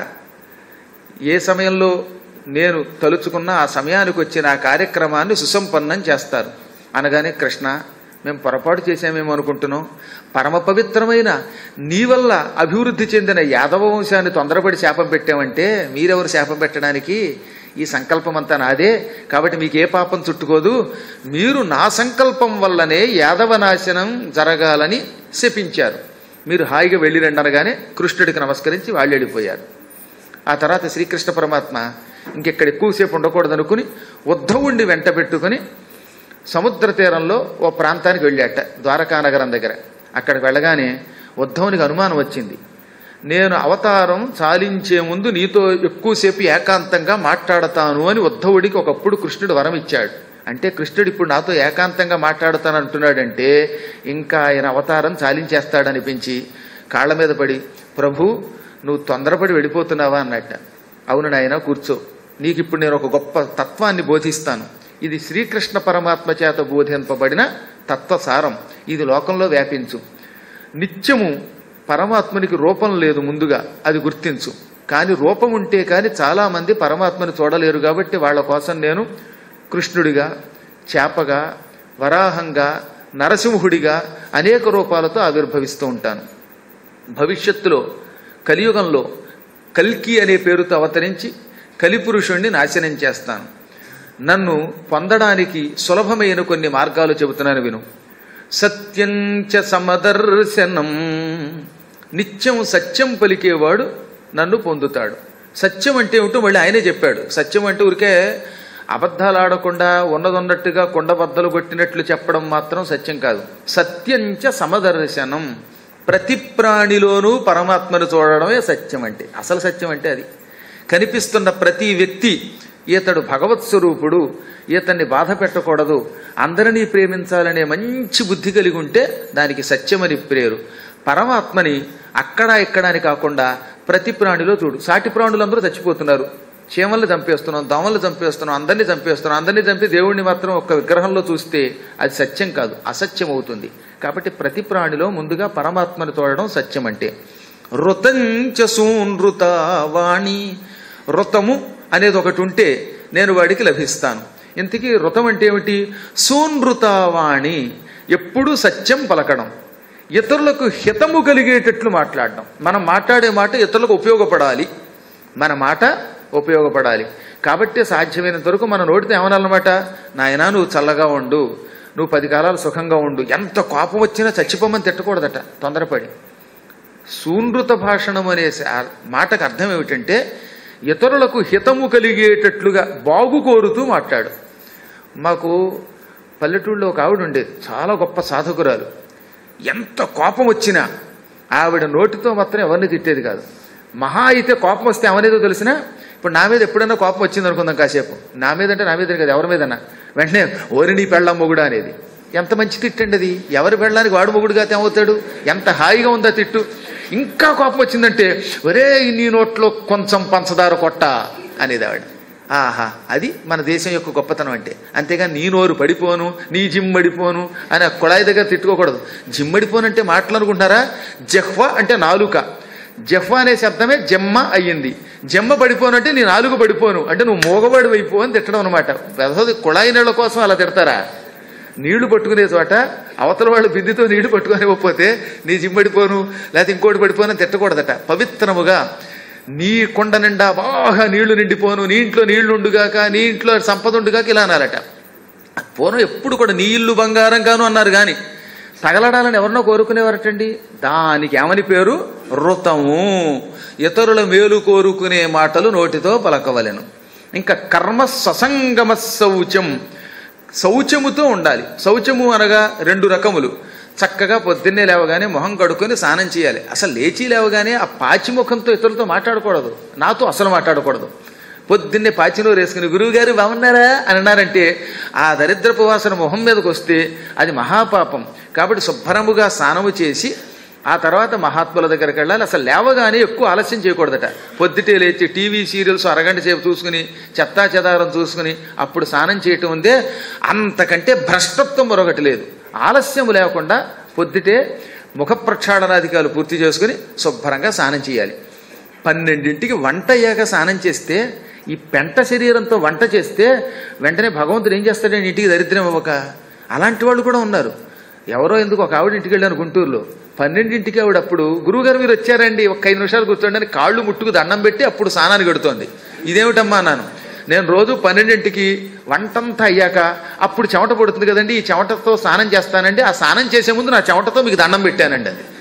ఏ సమయంలో నేను తలుచుకున్న ఆ సమయానికి వచ్చిన ఆ కార్యక్రమాన్ని సుసంపన్నం చేస్తారు అనగానే కృష్ణ మేము పొరపాటు చేశామేమో అనుకుంటున్నాం పరమ పవిత్రమైన నీ వల్ల అభివృద్ధి చెందిన యాదవ వంశాన్ని తొందరపడి శాపం పెట్టామంటే మీరెవరు శాపం పెట్టడానికి ఈ సంకల్పం అంతా నాదే కాబట్టి మీకు ఏ పాపం చుట్టుకోదు మీరు నా సంకల్పం వల్లనే యాదవ నాశనం జరగాలని శపించారు మీరు హాయిగా వెళ్ళిరండి అనగానే కృష్ణుడికి నమస్కరించి వాళ్ళు వెళ్ళిపోయారు ఆ తర్వాత శ్రీకృష్ణ పరమాత్మ ఇంకెక్కడ ఎక్కువసేపు ఉండకూడదు అనుకుని ఉద్ధవుణ్ణి వెంట పెట్టుకుని సముద్ర తీరంలో ఓ ప్రాంతానికి వెళ్ళాట ద్వారకానగరం దగ్గర అక్కడికి వెళ్ళగానే ఉద్ధవునికి అనుమానం వచ్చింది నేను అవతారం చాలించే ముందు నీతో ఎక్కువసేపు ఏకాంతంగా మాట్లాడతాను అని ఉద్ధవుడికి ఒకప్పుడు కృష్ణుడు వరం ఇచ్చాడు అంటే కృష్ణుడు ఇప్పుడు నాతో ఏకాంతంగా మాట్లాడుతాను అంటున్నాడంటే ఇంకా ఆయన అవతారం చాలించేస్తాడనిపించి కాళ్ళ మీద పడి ప్రభు నువ్వు తొందరపడి వెళ్ళిపోతున్నావా అన్నట్ట అవును నాయన కూర్చో నీకు ఇప్పుడు నేను ఒక గొప్ప తత్వాన్ని బోధిస్తాను ఇది శ్రీకృష్ణ పరమాత్మ చేత బోధింపబడిన తత్వసారం ఇది లోకంలో వ్యాపించు నిత్యము పరమాత్మనికి రూపం లేదు ముందుగా అది గుర్తించు కానీ రూపం ఉంటే కానీ చాలామంది పరమాత్మని చూడలేరు కాబట్టి వాళ్ళ కోసం నేను కృష్ణుడిగా చేపగా వరాహంగా నరసింహుడిగా అనేక రూపాలతో ఆవిర్భవిస్తూ ఉంటాను భవిష్యత్తులో కలియుగంలో కల్కి అనే పేరుతో అవతరించి కలిపురుషుణ్ణి నాశనం చేస్తాను నన్ను పొందడానికి సులభమైన కొన్ని మార్గాలు చెబుతున్నాను విను సత్యం చ సమదర్శనం నిత్యం సత్యం పలికేవాడు నన్ను పొందుతాడు సత్యం అంటే ఏమిటో మళ్ళీ ఆయనే చెప్పాడు సత్యం అంటే ఊరికే అబద్ధాలు ఆడకుండా ఉన్నదన్నట్టుగా కొండబద్దలు కొట్టినట్లు చెప్పడం మాత్రం సత్యం కాదు సత్యంచ సమదర్శనం ప్రతి ప్రాణిలోనూ పరమాత్మను చూడడమే సత్యం అంటే అసలు సత్యం అంటే అది కనిపిస్తున్న ప్రతి వ్యక్తి ఈతడు భగవత్ స్వరూపుడు ఈతన్ని బాధ పెట్టకూడదు అందరినీ ప్రేమించాలనే మంచి బుద్ధి కలిగి ఉంటే దానికి సత్యమని పేరు పరమాత్మని అక్కడ ఇక్కడ అని కాకుండా ప్రతి ప్రాణిలో చూడు సాటి ప్రాణులందరూ చచ్చిపోతున్నారు చీమల్ని చంపేస్తున్నాం దోమల్ని చంపేస్తున్నాం అందరినీ చంపేస్తున్నాం అందరినీ చంపి దేవుణ్ణి మాత్రం ఒక విగ్రహంలో చూస్తే అది సత్యం కాదు అసత్యం అవుతుంది కాబట్టి ప్రతి ప్రాణిలో ముందుగా పరమాత్మను చూడడం సత్యం అంటే ఋతంచ సూనృత వాణి ఋతము అనేది ఒకటి ఉంటే నేను వాడికి లభిస్తాను ఇంతకీ ఋతం అంటే ఏమిటి సూనృతావాణి ఎప్పుడూ సత్యం పలకడం ఇతరులకు హితము కలిగేటట్లు మాట్లాడడం మనం మాట్లాడే మాట ఇతరులకు ఉపయోగపడాలి మన మాట ఉపయోగపడాలి కాబట్టి సాధ్యమైనంత వరకు మన నోటితో ఏమనాలన్నమాట నాయనా నువ్వు చల్లగా ఉండు నువ్వు పది కాలాలు సుఖంగా ఉండు ఎంత కోపం వచ్చినా చచ్చిపోమని తిట్టకూడదట తొందరపడి సూనృత భాషణం అనే సా- మాటకు అర్థం ఏమిటంటే ఇతరులకు హితము కలిగేటట్లుగా బాగు కోరుతూ మాట్లాడు మాకు పల్లెటూళ్ళలో ఒక ఆవిడ ఉండేది చాలా గొప్ప సాధకురాలు ఎంత కోపం వచ్చినా ఆవిడ నోటితో మాత్రం ఎవరిని తిట్టేది కాదు మహా అయితే కోపం వస్తే ఎవరిదో తెలిసినా ఇప్పుడు నా మీద ఎప్పుడైనా కోపం వచ్చింది అనుకుందాం కాసేపు నా మీద అంటే నా మీద కదా ఎవరి మీదన్నా వెంటనే ఓరి నీ పెళ్ళం మొగుడా అనేది ఎంత మంచి తిట్టండి అది ఎవరి పెళ్ళానికి వాడు మొగుడుగా ఏమవుతాడు ఎంత హాయిగా ఉందా తిట్టు ఇంకా కోపం వచ్చిందంటే ఒరే నీ నోట్లో కొంచెం పంచదార కొట్ట అనేది ఆవిడ ఆహా అది మన దేశం యొక్క గొప్పతనం అంటే అంతేగాని నీ నోరు పడిపోను నీ జిమ్మడిపోను అని ఆ కుళాయి దగ్గర తిట్టుకోకూడదు జిమ్మడిపోను అంటే మాటలు అనుకుంటున్నారా జహ్వ అంటే నాలుక జహ్వ అనే శబ్దమే జమ్మ అయ్యింది జమ్మ పడిపోను అంటే నీ నాలుగు పడిపోను అంటే నువ్వు మోగబడి అయిపో అని తిట్టడం అనమాట కుళాయి నీళ్ళ కోసం అలా తిడతారా నీళ్లు పట్టుకునే చోట అవతల వాళ్ళు బిందుతో నీళ్లు పట్టుకొని ఇవ్వకపోతే నీ జిమ్మడిపోను లేకపోతే ఇంకోటి పడిపోను అని తిట్టకూడదట పవిత్రముగా నీ కొండ నిండా బాగా నీళ్లు నిండిపోను నీ ఇంట్లో నీళ్లు ఉండుగాక నీ ఇంట్లో సంపద ఉండుగాక ఇలా అన్నారట పూర్వం ఎప్పుడు కూడా నీ ఇల్లు బంగారం గాను అన్నారు కానీ తగలడాలని ఎవరినో కోరుకునేవారటండి దానికి ఏమని పేరు ఋతము ఇతరుల మేలు కోరుకునే మాటలు నోటితో పలకవలెను ఇంకా కర్మ ససంగమ శౌచం శౌచముతో ఉండాలి శౌచము అనగా రెండు రకములు చక్కగా పొద్దున్నే లేవగానే మొహం కడుక్కొని స్నానం చేయాలి అసలు లేచి లేవగానే ఆ పాచి ముఖంతో ఇతరులతో మాట్లాడకూడదు నాతో అసలు మాట్లాడకూడదు పొద్దున్నే పాచినూరు వేసుకుని గురువు గారు బాగున్నారా అని అన్నారంటే ఆ దరిద్రపు వాసన మొహం మీదకి వస్తే అది మహాపాపం కాబట్టి శుభ్రముగా స్నానము చేసి ఆ తర్వాత మహాత్ముల దగ్గరికి వెళ్ళాలి అసలు లేవగానే ఎక్కువ ఆలస్యం చేయకూడదట పొద్దుటే లేచి టీవీ సీరియల్స్ అరగంట సేపు చూసుకుని చెత్తా చెదారం చూసుకుని అప్పుడు స్నానం చేయటం ఉందే అంతకంటే భ్రష్టత్వం మరొకటి లేదు ఆలస్యం లేకుండా పొద్దుటే ముఖ ప్రక్షాళనాధికారులు పూర్తి చేసుకుని శుభ్రంగా స్నానం చేయాలి పన్నెండింటికి వంట అయ్యాక స్నానం చేస్తే ఈ పెంట శరీరంతో వంట చేస్తే వెంటనే భగవంతుడు ఏం చేస్తాడని ఇంటికి దరిద్రం ఇవ్వక అలాంటి వాళ్ళు కూడా ఉన్నారు ఎవరో ఎందుకు ఒక ఆవిడ ఇంటికి వెళ్ళాను గుంటూరులో పన్నెండింటికి ఆవిడ అప్పుడు గురువుగారు మీరు వచ్చారండి ఒక ఐదు నిమిషాలు కూర్చోండి అని కాళ్ళు ముట్టుకు దండం పెట్టి అప్పుడు స్నానానికి పెడుతోంది ఇదేమిటమ్మా అన్నాను నేను రోజు పన్నెండింటికి వంటంతా అయ్యాక అప్పుడు చెమట పడుతుంది కదండి ఈ చెమటతో స్నానం చేస్తానండి ఆ స్నానం చేసే ముందు నా చెమటతో మీకు దండం పెట్టానండి అది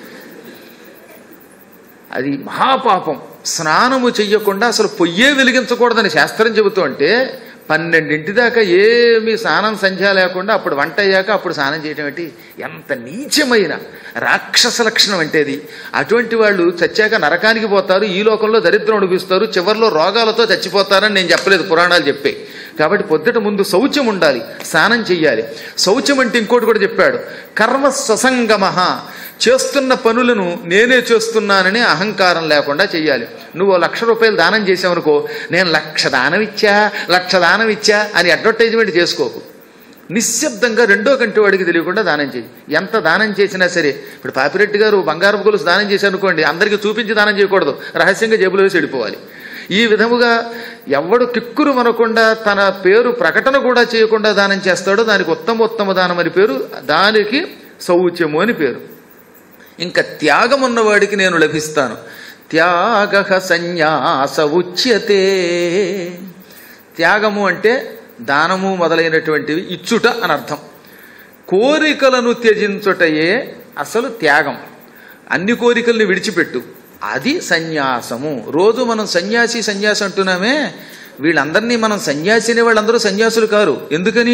అది మహాపాపం స్నానము చెయ్యకుండా అసలు పొయ్యే వెలిగించకూడదని శాస్త్రం చెబుతూ అంటే పన్నెండింటి దాకా ఏమీ స్నానం సంధ్య లేకుండా అప్పుడు వంట అయ్యాక అప్పుడు స్నానం చేయటం ఏంటి ఎంత నీచమైన రాక్షస లక్షణం అంటే అది అటువంటి వాళ్ళు చచ్చాక నరకానికి పోతారు ఈ లోకంలో దరిద్రం అనిపిస్తారు చివరిలో రోగాలతో చచ్చిపోతారని నేను చెప్పలేదు పురాణాలు చెప్పే కాబట్టి పొద్దుట ముందు శౌచం ఉండాలి స్నానం చెయ్యాలి శౌచం అంటే ఇంకోటి కూడా చెప్పాడు కర్మ ససంగమ చేస్తున్న పనులను నేనే చేస్తున్నానని అహంకారం లేకుండా చెయ్యాలి నువ్వు ఓ లక్ష రూపాయలు దానం చేసావనుకో నేను లక్ష దానం ఇచ్చా లక్ష దానం ఇచ్చా అని అడ్వర్టైజ్మెంట్ చేసుకోకు నిశ్శబ్దంగా రెండో కంటి వాడికి తెలియకుండా దానం చేయి ఎంత దానం చేసినా సరే ఇప్పుడు పాపిరెడ్డి గారు బంగారపు గొలుసు దానం చేశారు అనుకోండి అందరికీ చూపించి దానం చేయకూడదు రహస్యంగా జేబులో వేసి వెళ్ళిపోవాలి ఈ విధముగా ఎవడు కిక్కురు మనకుండా తన పేరు ప్రకటన కూడా చేయకుండా దానం చేస్తాడో దానికి ఉత్తమ ఉత్తమ దానం అని పేరు దానికి శౌచ్యము అని పేరు ఇంకా త్యాగం ఉన్నవాడికి నేను లభిస్తాను త్యాగ సన్యాస ఉచ్యతే త్యాగము అంటే దానము మొదలైనటువంటివి ఇచ్చుట అని అర్థం కోరికలను త్యజించుటయే అసలు త్యాగం అన్ని కోరికల్ని విడిచిపెట్టు అది సన్యాసము రోజు మనం సన్యాసి సన్యాసి అంటున్నామే వీళ్ళందరినీ మనం సన్యాసిని వాళ్ళందరూ సన్యాసులు కారు ఎందుకని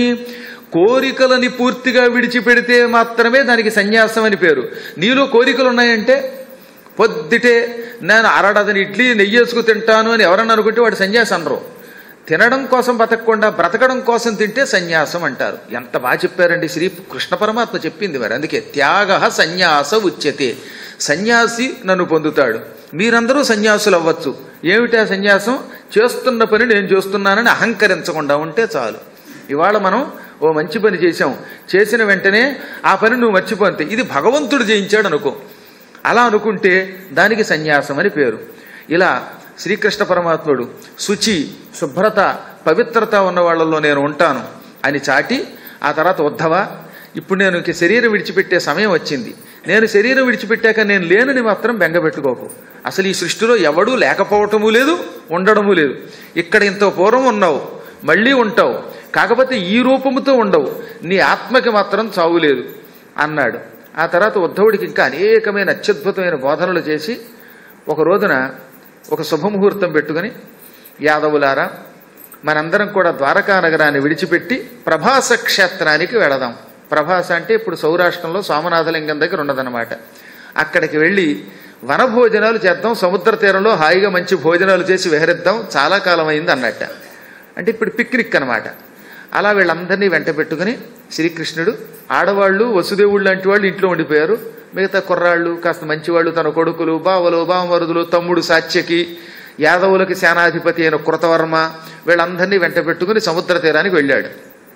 కోరికలని పూర్తిగా విడిచిపెడితే మాత్రమే దానికి సన్యాసం అని పేరు నీలో కోరికలు ఉన్నాయంటే పొద్దుటే నేను అరడదని ఇడ్లీ నెయ్యేసుకు తింటాను అని ఎవరన్నా అనుకుంటే వాడు సన్యాసి అనరు తినడం కోసం బతకకుండా బ్రతకడం కోసం తింటే సన్యాసం అంటారు ఎంత బాగా చెప్పారండి శ్రీ కృష్ణ పరమాత్మ చెప్పింది మరి అందుకే త్యాగ సన్యాస ఉచ్యతే సన్యాసి నన్ను పొందుతాడు మీరందరూ సన్యాసులు అవ్వచ్చు ఏమిటా సన్యాసం చేస్తున్న పని నేను చేస్తున్నానని అహంకరించకుండా ఉంటే చాలు ఇవాళ మనం ఓ మంచి పని చేశాం చేసిన వెంటనే ఆ పని నువ్వు మర్చిపోతే ఇది భగవంతుడు చేయించాడు అనుకో అలా అనుకుంటే దానికి సన్యాసం అని పేరు ఇలా శ్రీకృష్ణ పరమాత్ముడు శుచి శుభ్రత పవిత్రత ఉన్న వాళ్ళలో నేను ఉంటాను అని చాటి ఆ తర్వాత ఉద్ధవ ఇప్పుడు నేను ఇంక శరీరం విడిచిపెట్టే సమయం వచ్చింది నేను శరీరం విడిచిపెట్టాక నేను లేనని మాత్రం బెంగపెట్టుకోకు అసలు ఈ సృష్టిలో ఎవడూ లేకపోవటము లేదు ఉండడము లేదు ఇక్కడ ఇంత పూర్వం ఉన్నావు మళ్ళీ ఉంటావు కాకపోతే ఈ రూపముతో ఉండవు నీ ఆత్మకి మాత్రం చావు లేదు అన్నాడు ఆ తర్వాత ఉద్ధవుడికి ఇంకా అనేకమైన అత్యద్భుతమైన బోధనలు చేసి ఒక రోజున ఒక శుభముహూర్తం పెట్టుకుని యాదవులారా మనందరం కూడా ద్వారకా నగరాన్ని విడిచిపెట్టి ప్రభాస క్షేత్రానికి వెళదాం ప్రభాస అంటే ఇప్పుడు సౌరాష్ట్రంలో సోమనాథలింగం దగ్గర ఉన్నదన్నమాట అక్కడికి వెళ్ళి వనభోజనాలు చేద్దాం సముద్ర తీరంలో హాయిగా మంచి భోజనాలు చేసి విహరిద్దాం చాలా కాలం అయింది అన్నట్ట అంటే ఇప్పుడు పిక్నిక్ అనమాట అలా వీళ్ళందరినీ వెంట పెట్టుకుని శ్రీకృష్ణుడు ఆడవాళ్ళు వసుదేవుళ్ళు లాంటి వాళ్ళు ఇంట్లో ఉండిపోయారు మిగతా కుర్రాళ్ళు కాస్త మంచివాళ్ళు తన కొడుకులు బావలు బావమరుదులు తమ్ముడు సాత్యకి యాదవులకి సేనాధిపతి అయిన కృతవర్మ వీళ్ళందరినీ వెంట పెట్టుకుని సముద్ర తీరానికి వెళ్ళాడు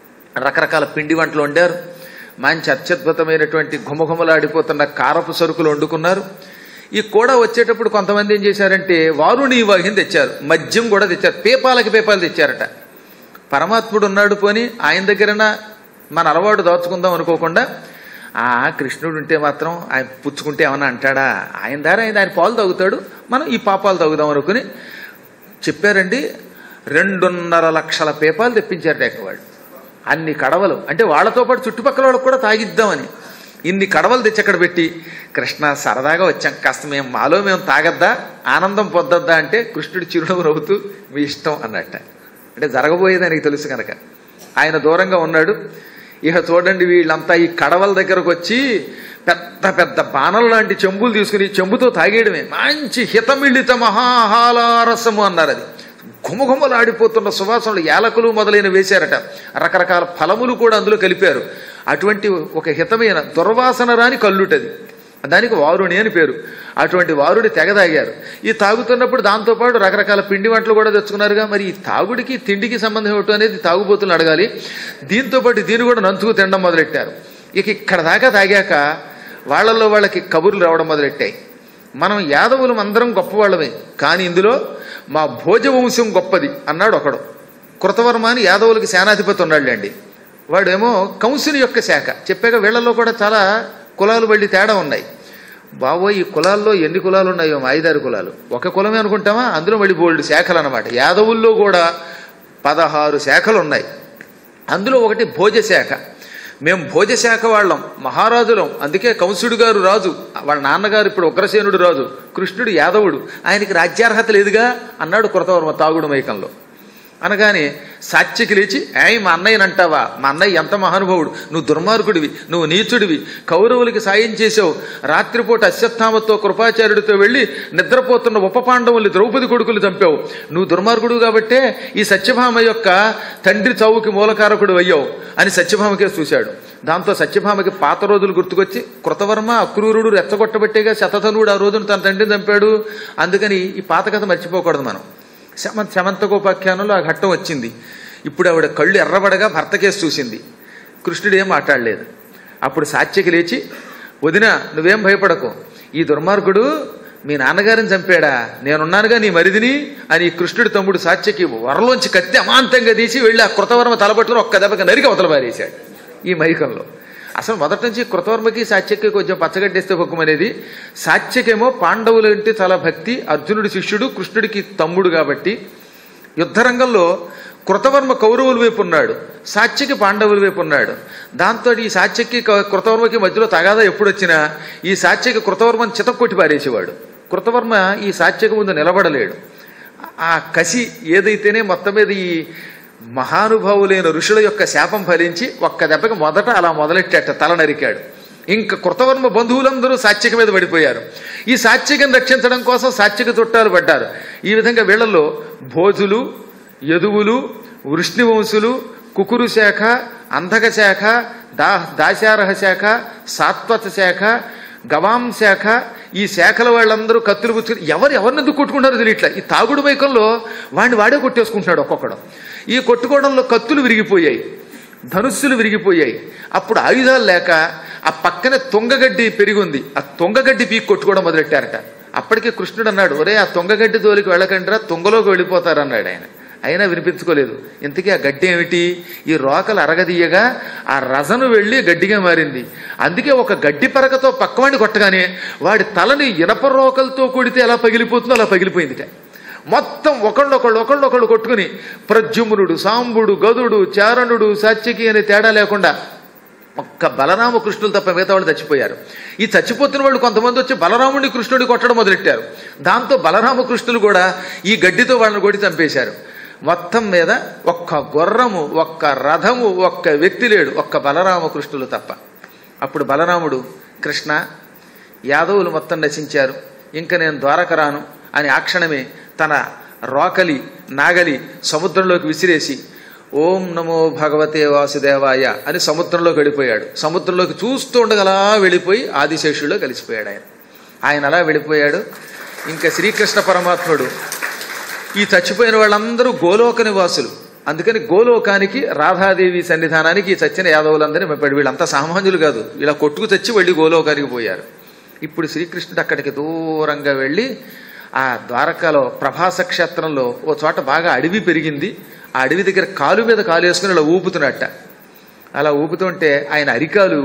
రకరకాల పిండి వంటలు వండారు మంచి అత్యద్భుతమైనటువంటి ఘుమఘుమలాడిపోతున్న కారపు సరుకులు వండుకున్నారు ఈ కూడా వచ్చేటప్పుడు కొంతమంది ఏం చేశారంటే వారుని వాహిని తెచ్చారు మద్యం కూడా తెచ్చారు పేపాలకి పేపాలు తెచ్చారట పరమాత్ముడు ఉన్నాడు పోని ఆయన దగ్గరన మన అలవాటు దాచుకుందాం అనుకోకుండా ఆ కృష్ణుడు ఉంటే మాత్రం ఆయన పుచ్చుకుంటే ఏమన్నా అంటాడా ఆయన దారి ఆయన ఆయన పాలు తాగుతాడు మనం ఈ పాపాలు తాగుదాం అనుకుని చెప్పారండి రెండున్నర లక్షల పేపాలు తెప్పించారు వాళ్ళు అన్ని కడవలు అంటే వాళ్ళతో పాటు చుట్టుపక్కల వాళ్ళకు కూడా తాగిద్దామని ఇన్ని కడవలు తెచ్చి అక్కడ పెట్టి కృష్ణ సరదాగా వచ్చాం కాస్త మేము మాలో మేము తాగద్దా ఆనందం పొద్దద్దా అంటే కృష్ణుడు చిరునవ్వు నవ్వుతూ మీ ఇష్టం అన్నట్ట అంటే జరగబోయేదానికి తెలుసు కనుక ఆయన దూరంగా ఉన్నాడు ఇక చూడండి వీళ్ళంతా ఈ కడవల దగ్గరకు వచ్చి పెద్ద పెద్ద బాణం లాంటి చెంబులు తీసుకుని చెంబుతో తాగేయడమే మంచి హితమిళిత మహాహాలారసము అన్నారు అది ఘుమఘుమలాడిపోతున్న సువాసనలు యాలకులు మొదలైన వేశారట రకరకాల ఫలములు కూడా అందులో కలిపారు అటువంటి ఒక హితమైన దుర్వాసన రాని కల్లుటది దానికి వారుణి అని పేరు అటువంటి వారుడి తెగ తాగారు ఈ తాగుతున్నప్పుడు దాంతోపాటు రకరకాల పిండి వంటలు కూడా తెచ్చుకున్నారుగా మరి ఈ తాగుడికి తిండికి సంబంధం ఏమిటో అనేది తాగుబోతులను అడగాలి దీంతో పాటు దీన్ని కూడా నంచుకు తినడం మొదలెట్టారు ఇక ఇక్కడ దాకా తాగాక వాళ్ళల్లో వాళ్ళకి కబుర్లు రావడం మొదలెట్టాయి మనం యాదవులం అందరం గొప్పవాళ్ళమే కానీ ఇందులో మా భోజవంశం గొప్పది అన్నాడు ఒకడు కృతవర్మ అని యాదవులకి సేనాధిపతి ఉన్నాడులేండి వాడేమో కంసుని యొక్క శాఖ చెప్పాక వీళ్ళల్లో కూడా చాలా కులాలు బళ్ళి తేడా ఉన్నాయి బాబోయ్ ఈ కులాల్లో ఎన్ని కులాలు ఉన్నాయో మా ఐదారు కులాలు ఒక కులమే అనుకుంటామా అందులో మళ్ళీ బోల్డ్ శాఖలు అనమాట యాదవుల్లో కూడా పదహారు శాఖలు ఉన్నాయి అందులో ఒకటి భోజ శాఖ మేము భోజ శాఖ వాళ్ళం మహారాజులం అందుకే కంసుడు గారు రాజు వాళ్ళ నాన్నగారు ఇప్పుడు ఉగ్రసేనుడు రాజు కృష్ణుడు యాదవుడు ఆయనకి రాజ్యార్హత లేదుగా అన్నాడు కృతవర్మ తాగుడు మైకంలో అనగానే సాత్యకి లేచి ఏయ్ మా అన్నయ్యని అంటావా మా అన్నయ్య ఎంత మహానుభావుడు నువ్వు దుర్మార్గుడివి నువ్వు నీచుడివి కౌరవులకి సాయం చేసావు రాత్రిపూట అశ్వత్థామతో కృపాచార్యుడితో వెళ్ళి నిద్రపోతున్న ఉప పాండవుల్ని ద్రౌపది కొడుకులు చంపావు నువ్వు దుర్మార్గుడు కాబట్టే ఈ సత్యభామ యొక్క తండ్రి చావుకి మూలకారకుడు అయ్యావు అని సత్యభామకే చూశాడు దాంతో సత్యభామకి పాత రోజులు గుర్తుకొచ్చి కృతవర్మ అక్రూరుడు రెచ్చగొట్టబట్టేగా శతధనుడు ఆ రోజున తన తండ్రిని చంపాడు అందుకని ఈ పాత కథ మర్చిపోకూడదు మనం శమ శమంతకోపాఖ్యానంలో ఆ ఘట్టం వచ్చింది ఇప్పుడు ఆవిడ కళ్ళు ఎర్రబడగా భర్తకేసి చూసింది కృష్ణుడు ఏం మాట్లాడలేదు అప్పుడు సాత్యకి లేచి వదిన నువ్వేం భయపడకు ఈ దుర్మార్గుడు మీ నాన్నగారిని చంపాడా నేనున్నానుగా నీ మరిదిని అని ఈ కృష్ణుడి తమ్ముడు సాత్యకి వరలోంచి కత్తి అమాంతంగా తీసి వెళ్ళి ఆ కృతవర్మ తలపట్టుకుని ఒక్క దెబ్బకి నరికి అవతల పారేశాడు ఈ మైకంలో అసలు మొదటి నుంచి కృతవర్మకి సాత్యకి కొంచెం పచ్చగడ్డేస్తే పొక్కుమనేది సాత్యకేమో పాండవులు అంటే చాలా భక్తి అర్జునుడి శిష్యుడు కృష్ణుడికి తమ్ముడు కాబట్టి యుద్ధరంగంలో కృతవర్మ కౌరవుల వైపు ఉన్నాడు సాత్యకి పాండవుల వైపు ఉన్నాడు దాంతో ఈ సాత్యకి క- కృతవర్మకి మధ్యలో తగాదా ఎప్పుడు వచ్చినా ఈ సాత్యకి కృతవర్మని చితక్కొట్టి పారేసేవాడు కృతవర్మ ఈ సాత్యకి ముందు నిలబడలేడు ఆ కసి ఏదైతేనే మొత్తం మీద ఈ మహానుభావులైన ఋషుల యొక్క శాపం ఫలించి ఒక్క దెబ్బకి మొదట అలా మొదలెట్టాట తల నరికాడు ఇంకా కృతవర్మ బంధువులందరూ సాత్విక మీద పడిపోయారు ఈ సాత్వికను రక్షించడం కోసం సాత్విక చుట్టాలు పడ్డారు ఈ విధంగా వీళ్ళల్లో భోజులు యదువులు వృష్ణివంశులు కుకురు శాఖ అంధక శాఖ దా దాశారహ శాఖ సాత్వత శాఖ గవాం శాఖ ఈ శాఖల వాళ్ళందరూ కత్తులు పుచ్చుకుని ఎవరు ఎవరిని ఎందుకు కొట్టుకుంటారో తెలియట్లా ఈ తాగుడు మైకంలో వాడిని వాడే కొట్టేసుకుంటున్నాడు ఒక్కొక్కడు ఈ కొట్టుకోవడంలో కత్తులు విరిగిపోయాయి ధనుస్సులు విరిగిపోయాయి అప్పుడు ఆయుధాలు లేక ఆ పక్కనే తొంగగడ్డి పెరిగింది ఆ తొంగగడ్డి పీక్ కొట్టుకోవడం మొదలెట్టారట అప్పటికే కృష్ణుడు అన్నాడు ఒరే ఆ తొంగగడ్డి తోలికి వెళ్ళకండిరా తొంగలోకి వెళ్ళిపోతారన్నాడు ఆయన అయినా వినిపించుకోలేదు ఇంతకీ ఆ గడ్డి ఏమిటి ఈ రోకలు అరగదీయగా ఆ రజను వెళ్ళి గడ్డిగా మారింది అందుకే ఒక గడ్డి పరకతో పక్కవాడిని కొట్టగానే వాడి తలని ఇనప రోకలతో కొడితే ఎలా పగిలిపోతుందో అలా పగిలిపోయిందిట మొత్తం ఒకళ్ళొకళ్ళు ఒకళ్ళొకళ్ళు కొట్టుకుని ప్రద్యుమ్నుడు సాంబుడు గదుడు చారణుడు సాత్యకి అనే తేడా లేకుండా ఒక్క బలరామ కృష్ణులు తప్ప మిగతా వాళ్ళు చచ్చిపోయారు ఈ చచ్చిపోతున్న వాళ్ళు కొంతమంది వచ్చి బలరాముడిని కృష్ణుడి కొట్టడం మొదలెట్టారు దాంతో బలరామ కృష్ణులు కూడా ఈ గడ్డితో వాళ్ళని కొట్టి చంపేశారు మొత్తం మీద ఒక్క గుర్రము ఒక్క రథము ఒక్క వ్యక్తి లేడు ఒక్క బలరామ కృష్ణులు తప్ప అప్పుడు బలరాముడు కృష్ణ యాదవులు మొత్తం నశించారు ఇంక నేను ద్వారక రాను అని ఆ క్షణమే తన రోకలి నాగలి సముద్రంలోకి విసిరేసి ఓం నమో భగవతే వాసుదేవాయ అని సముద్రంలోకి వెళ్ళిపోయాడు సముద్రంలోకి చూస్తూ ఉండగా అలా వెళ్ళిపోయి ఆదిశేషుల్లో కలిసిపోయాడు ఆయన ఆయన అలా వెళ్ళిపోయాడు ఇంకా శ్రీకృష్ణ పరమాత్ముడు ఈ చచ్చిపోయిన వాళ్ళందరూ గోలోక నివాసులు అందుకని గోలోకానికి రాధాదేవి సన్నిధానానికి ఈ చచ్చిన యాదవులందరినీ పంపాడు వీళ్ళంతా సామాన్యులు కాదు ఇలా కొట్టుకు తెచ్చి వెళ్ళి గోలోకానికి పోయారు ఇప్పుడు శ్రీకృష్ణుడు అక్కడికి దూరంగా వెళ్ళి ఆ ద్వారకాలో ప్రభాస క్షేత్రంలో ఓ చోట బాగా అడవి పెరిగింది ఆ అడవి దగ్గర కాలు మీద కాలు వేసుకుని ఇలా ఊపుతున్నట్ట అలా ఊపుతుంటే ఆయన అరికాలు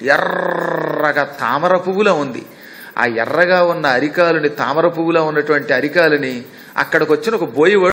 ఎర్రగా తామర పువ్వులా ఉంది ఆ ఎర్రగా ఉన్న అరికాలుని తామర పువ్వులా ఉన్నటువంటి అరికాలని అక్కడికి వచ్చిన ఒక బోయి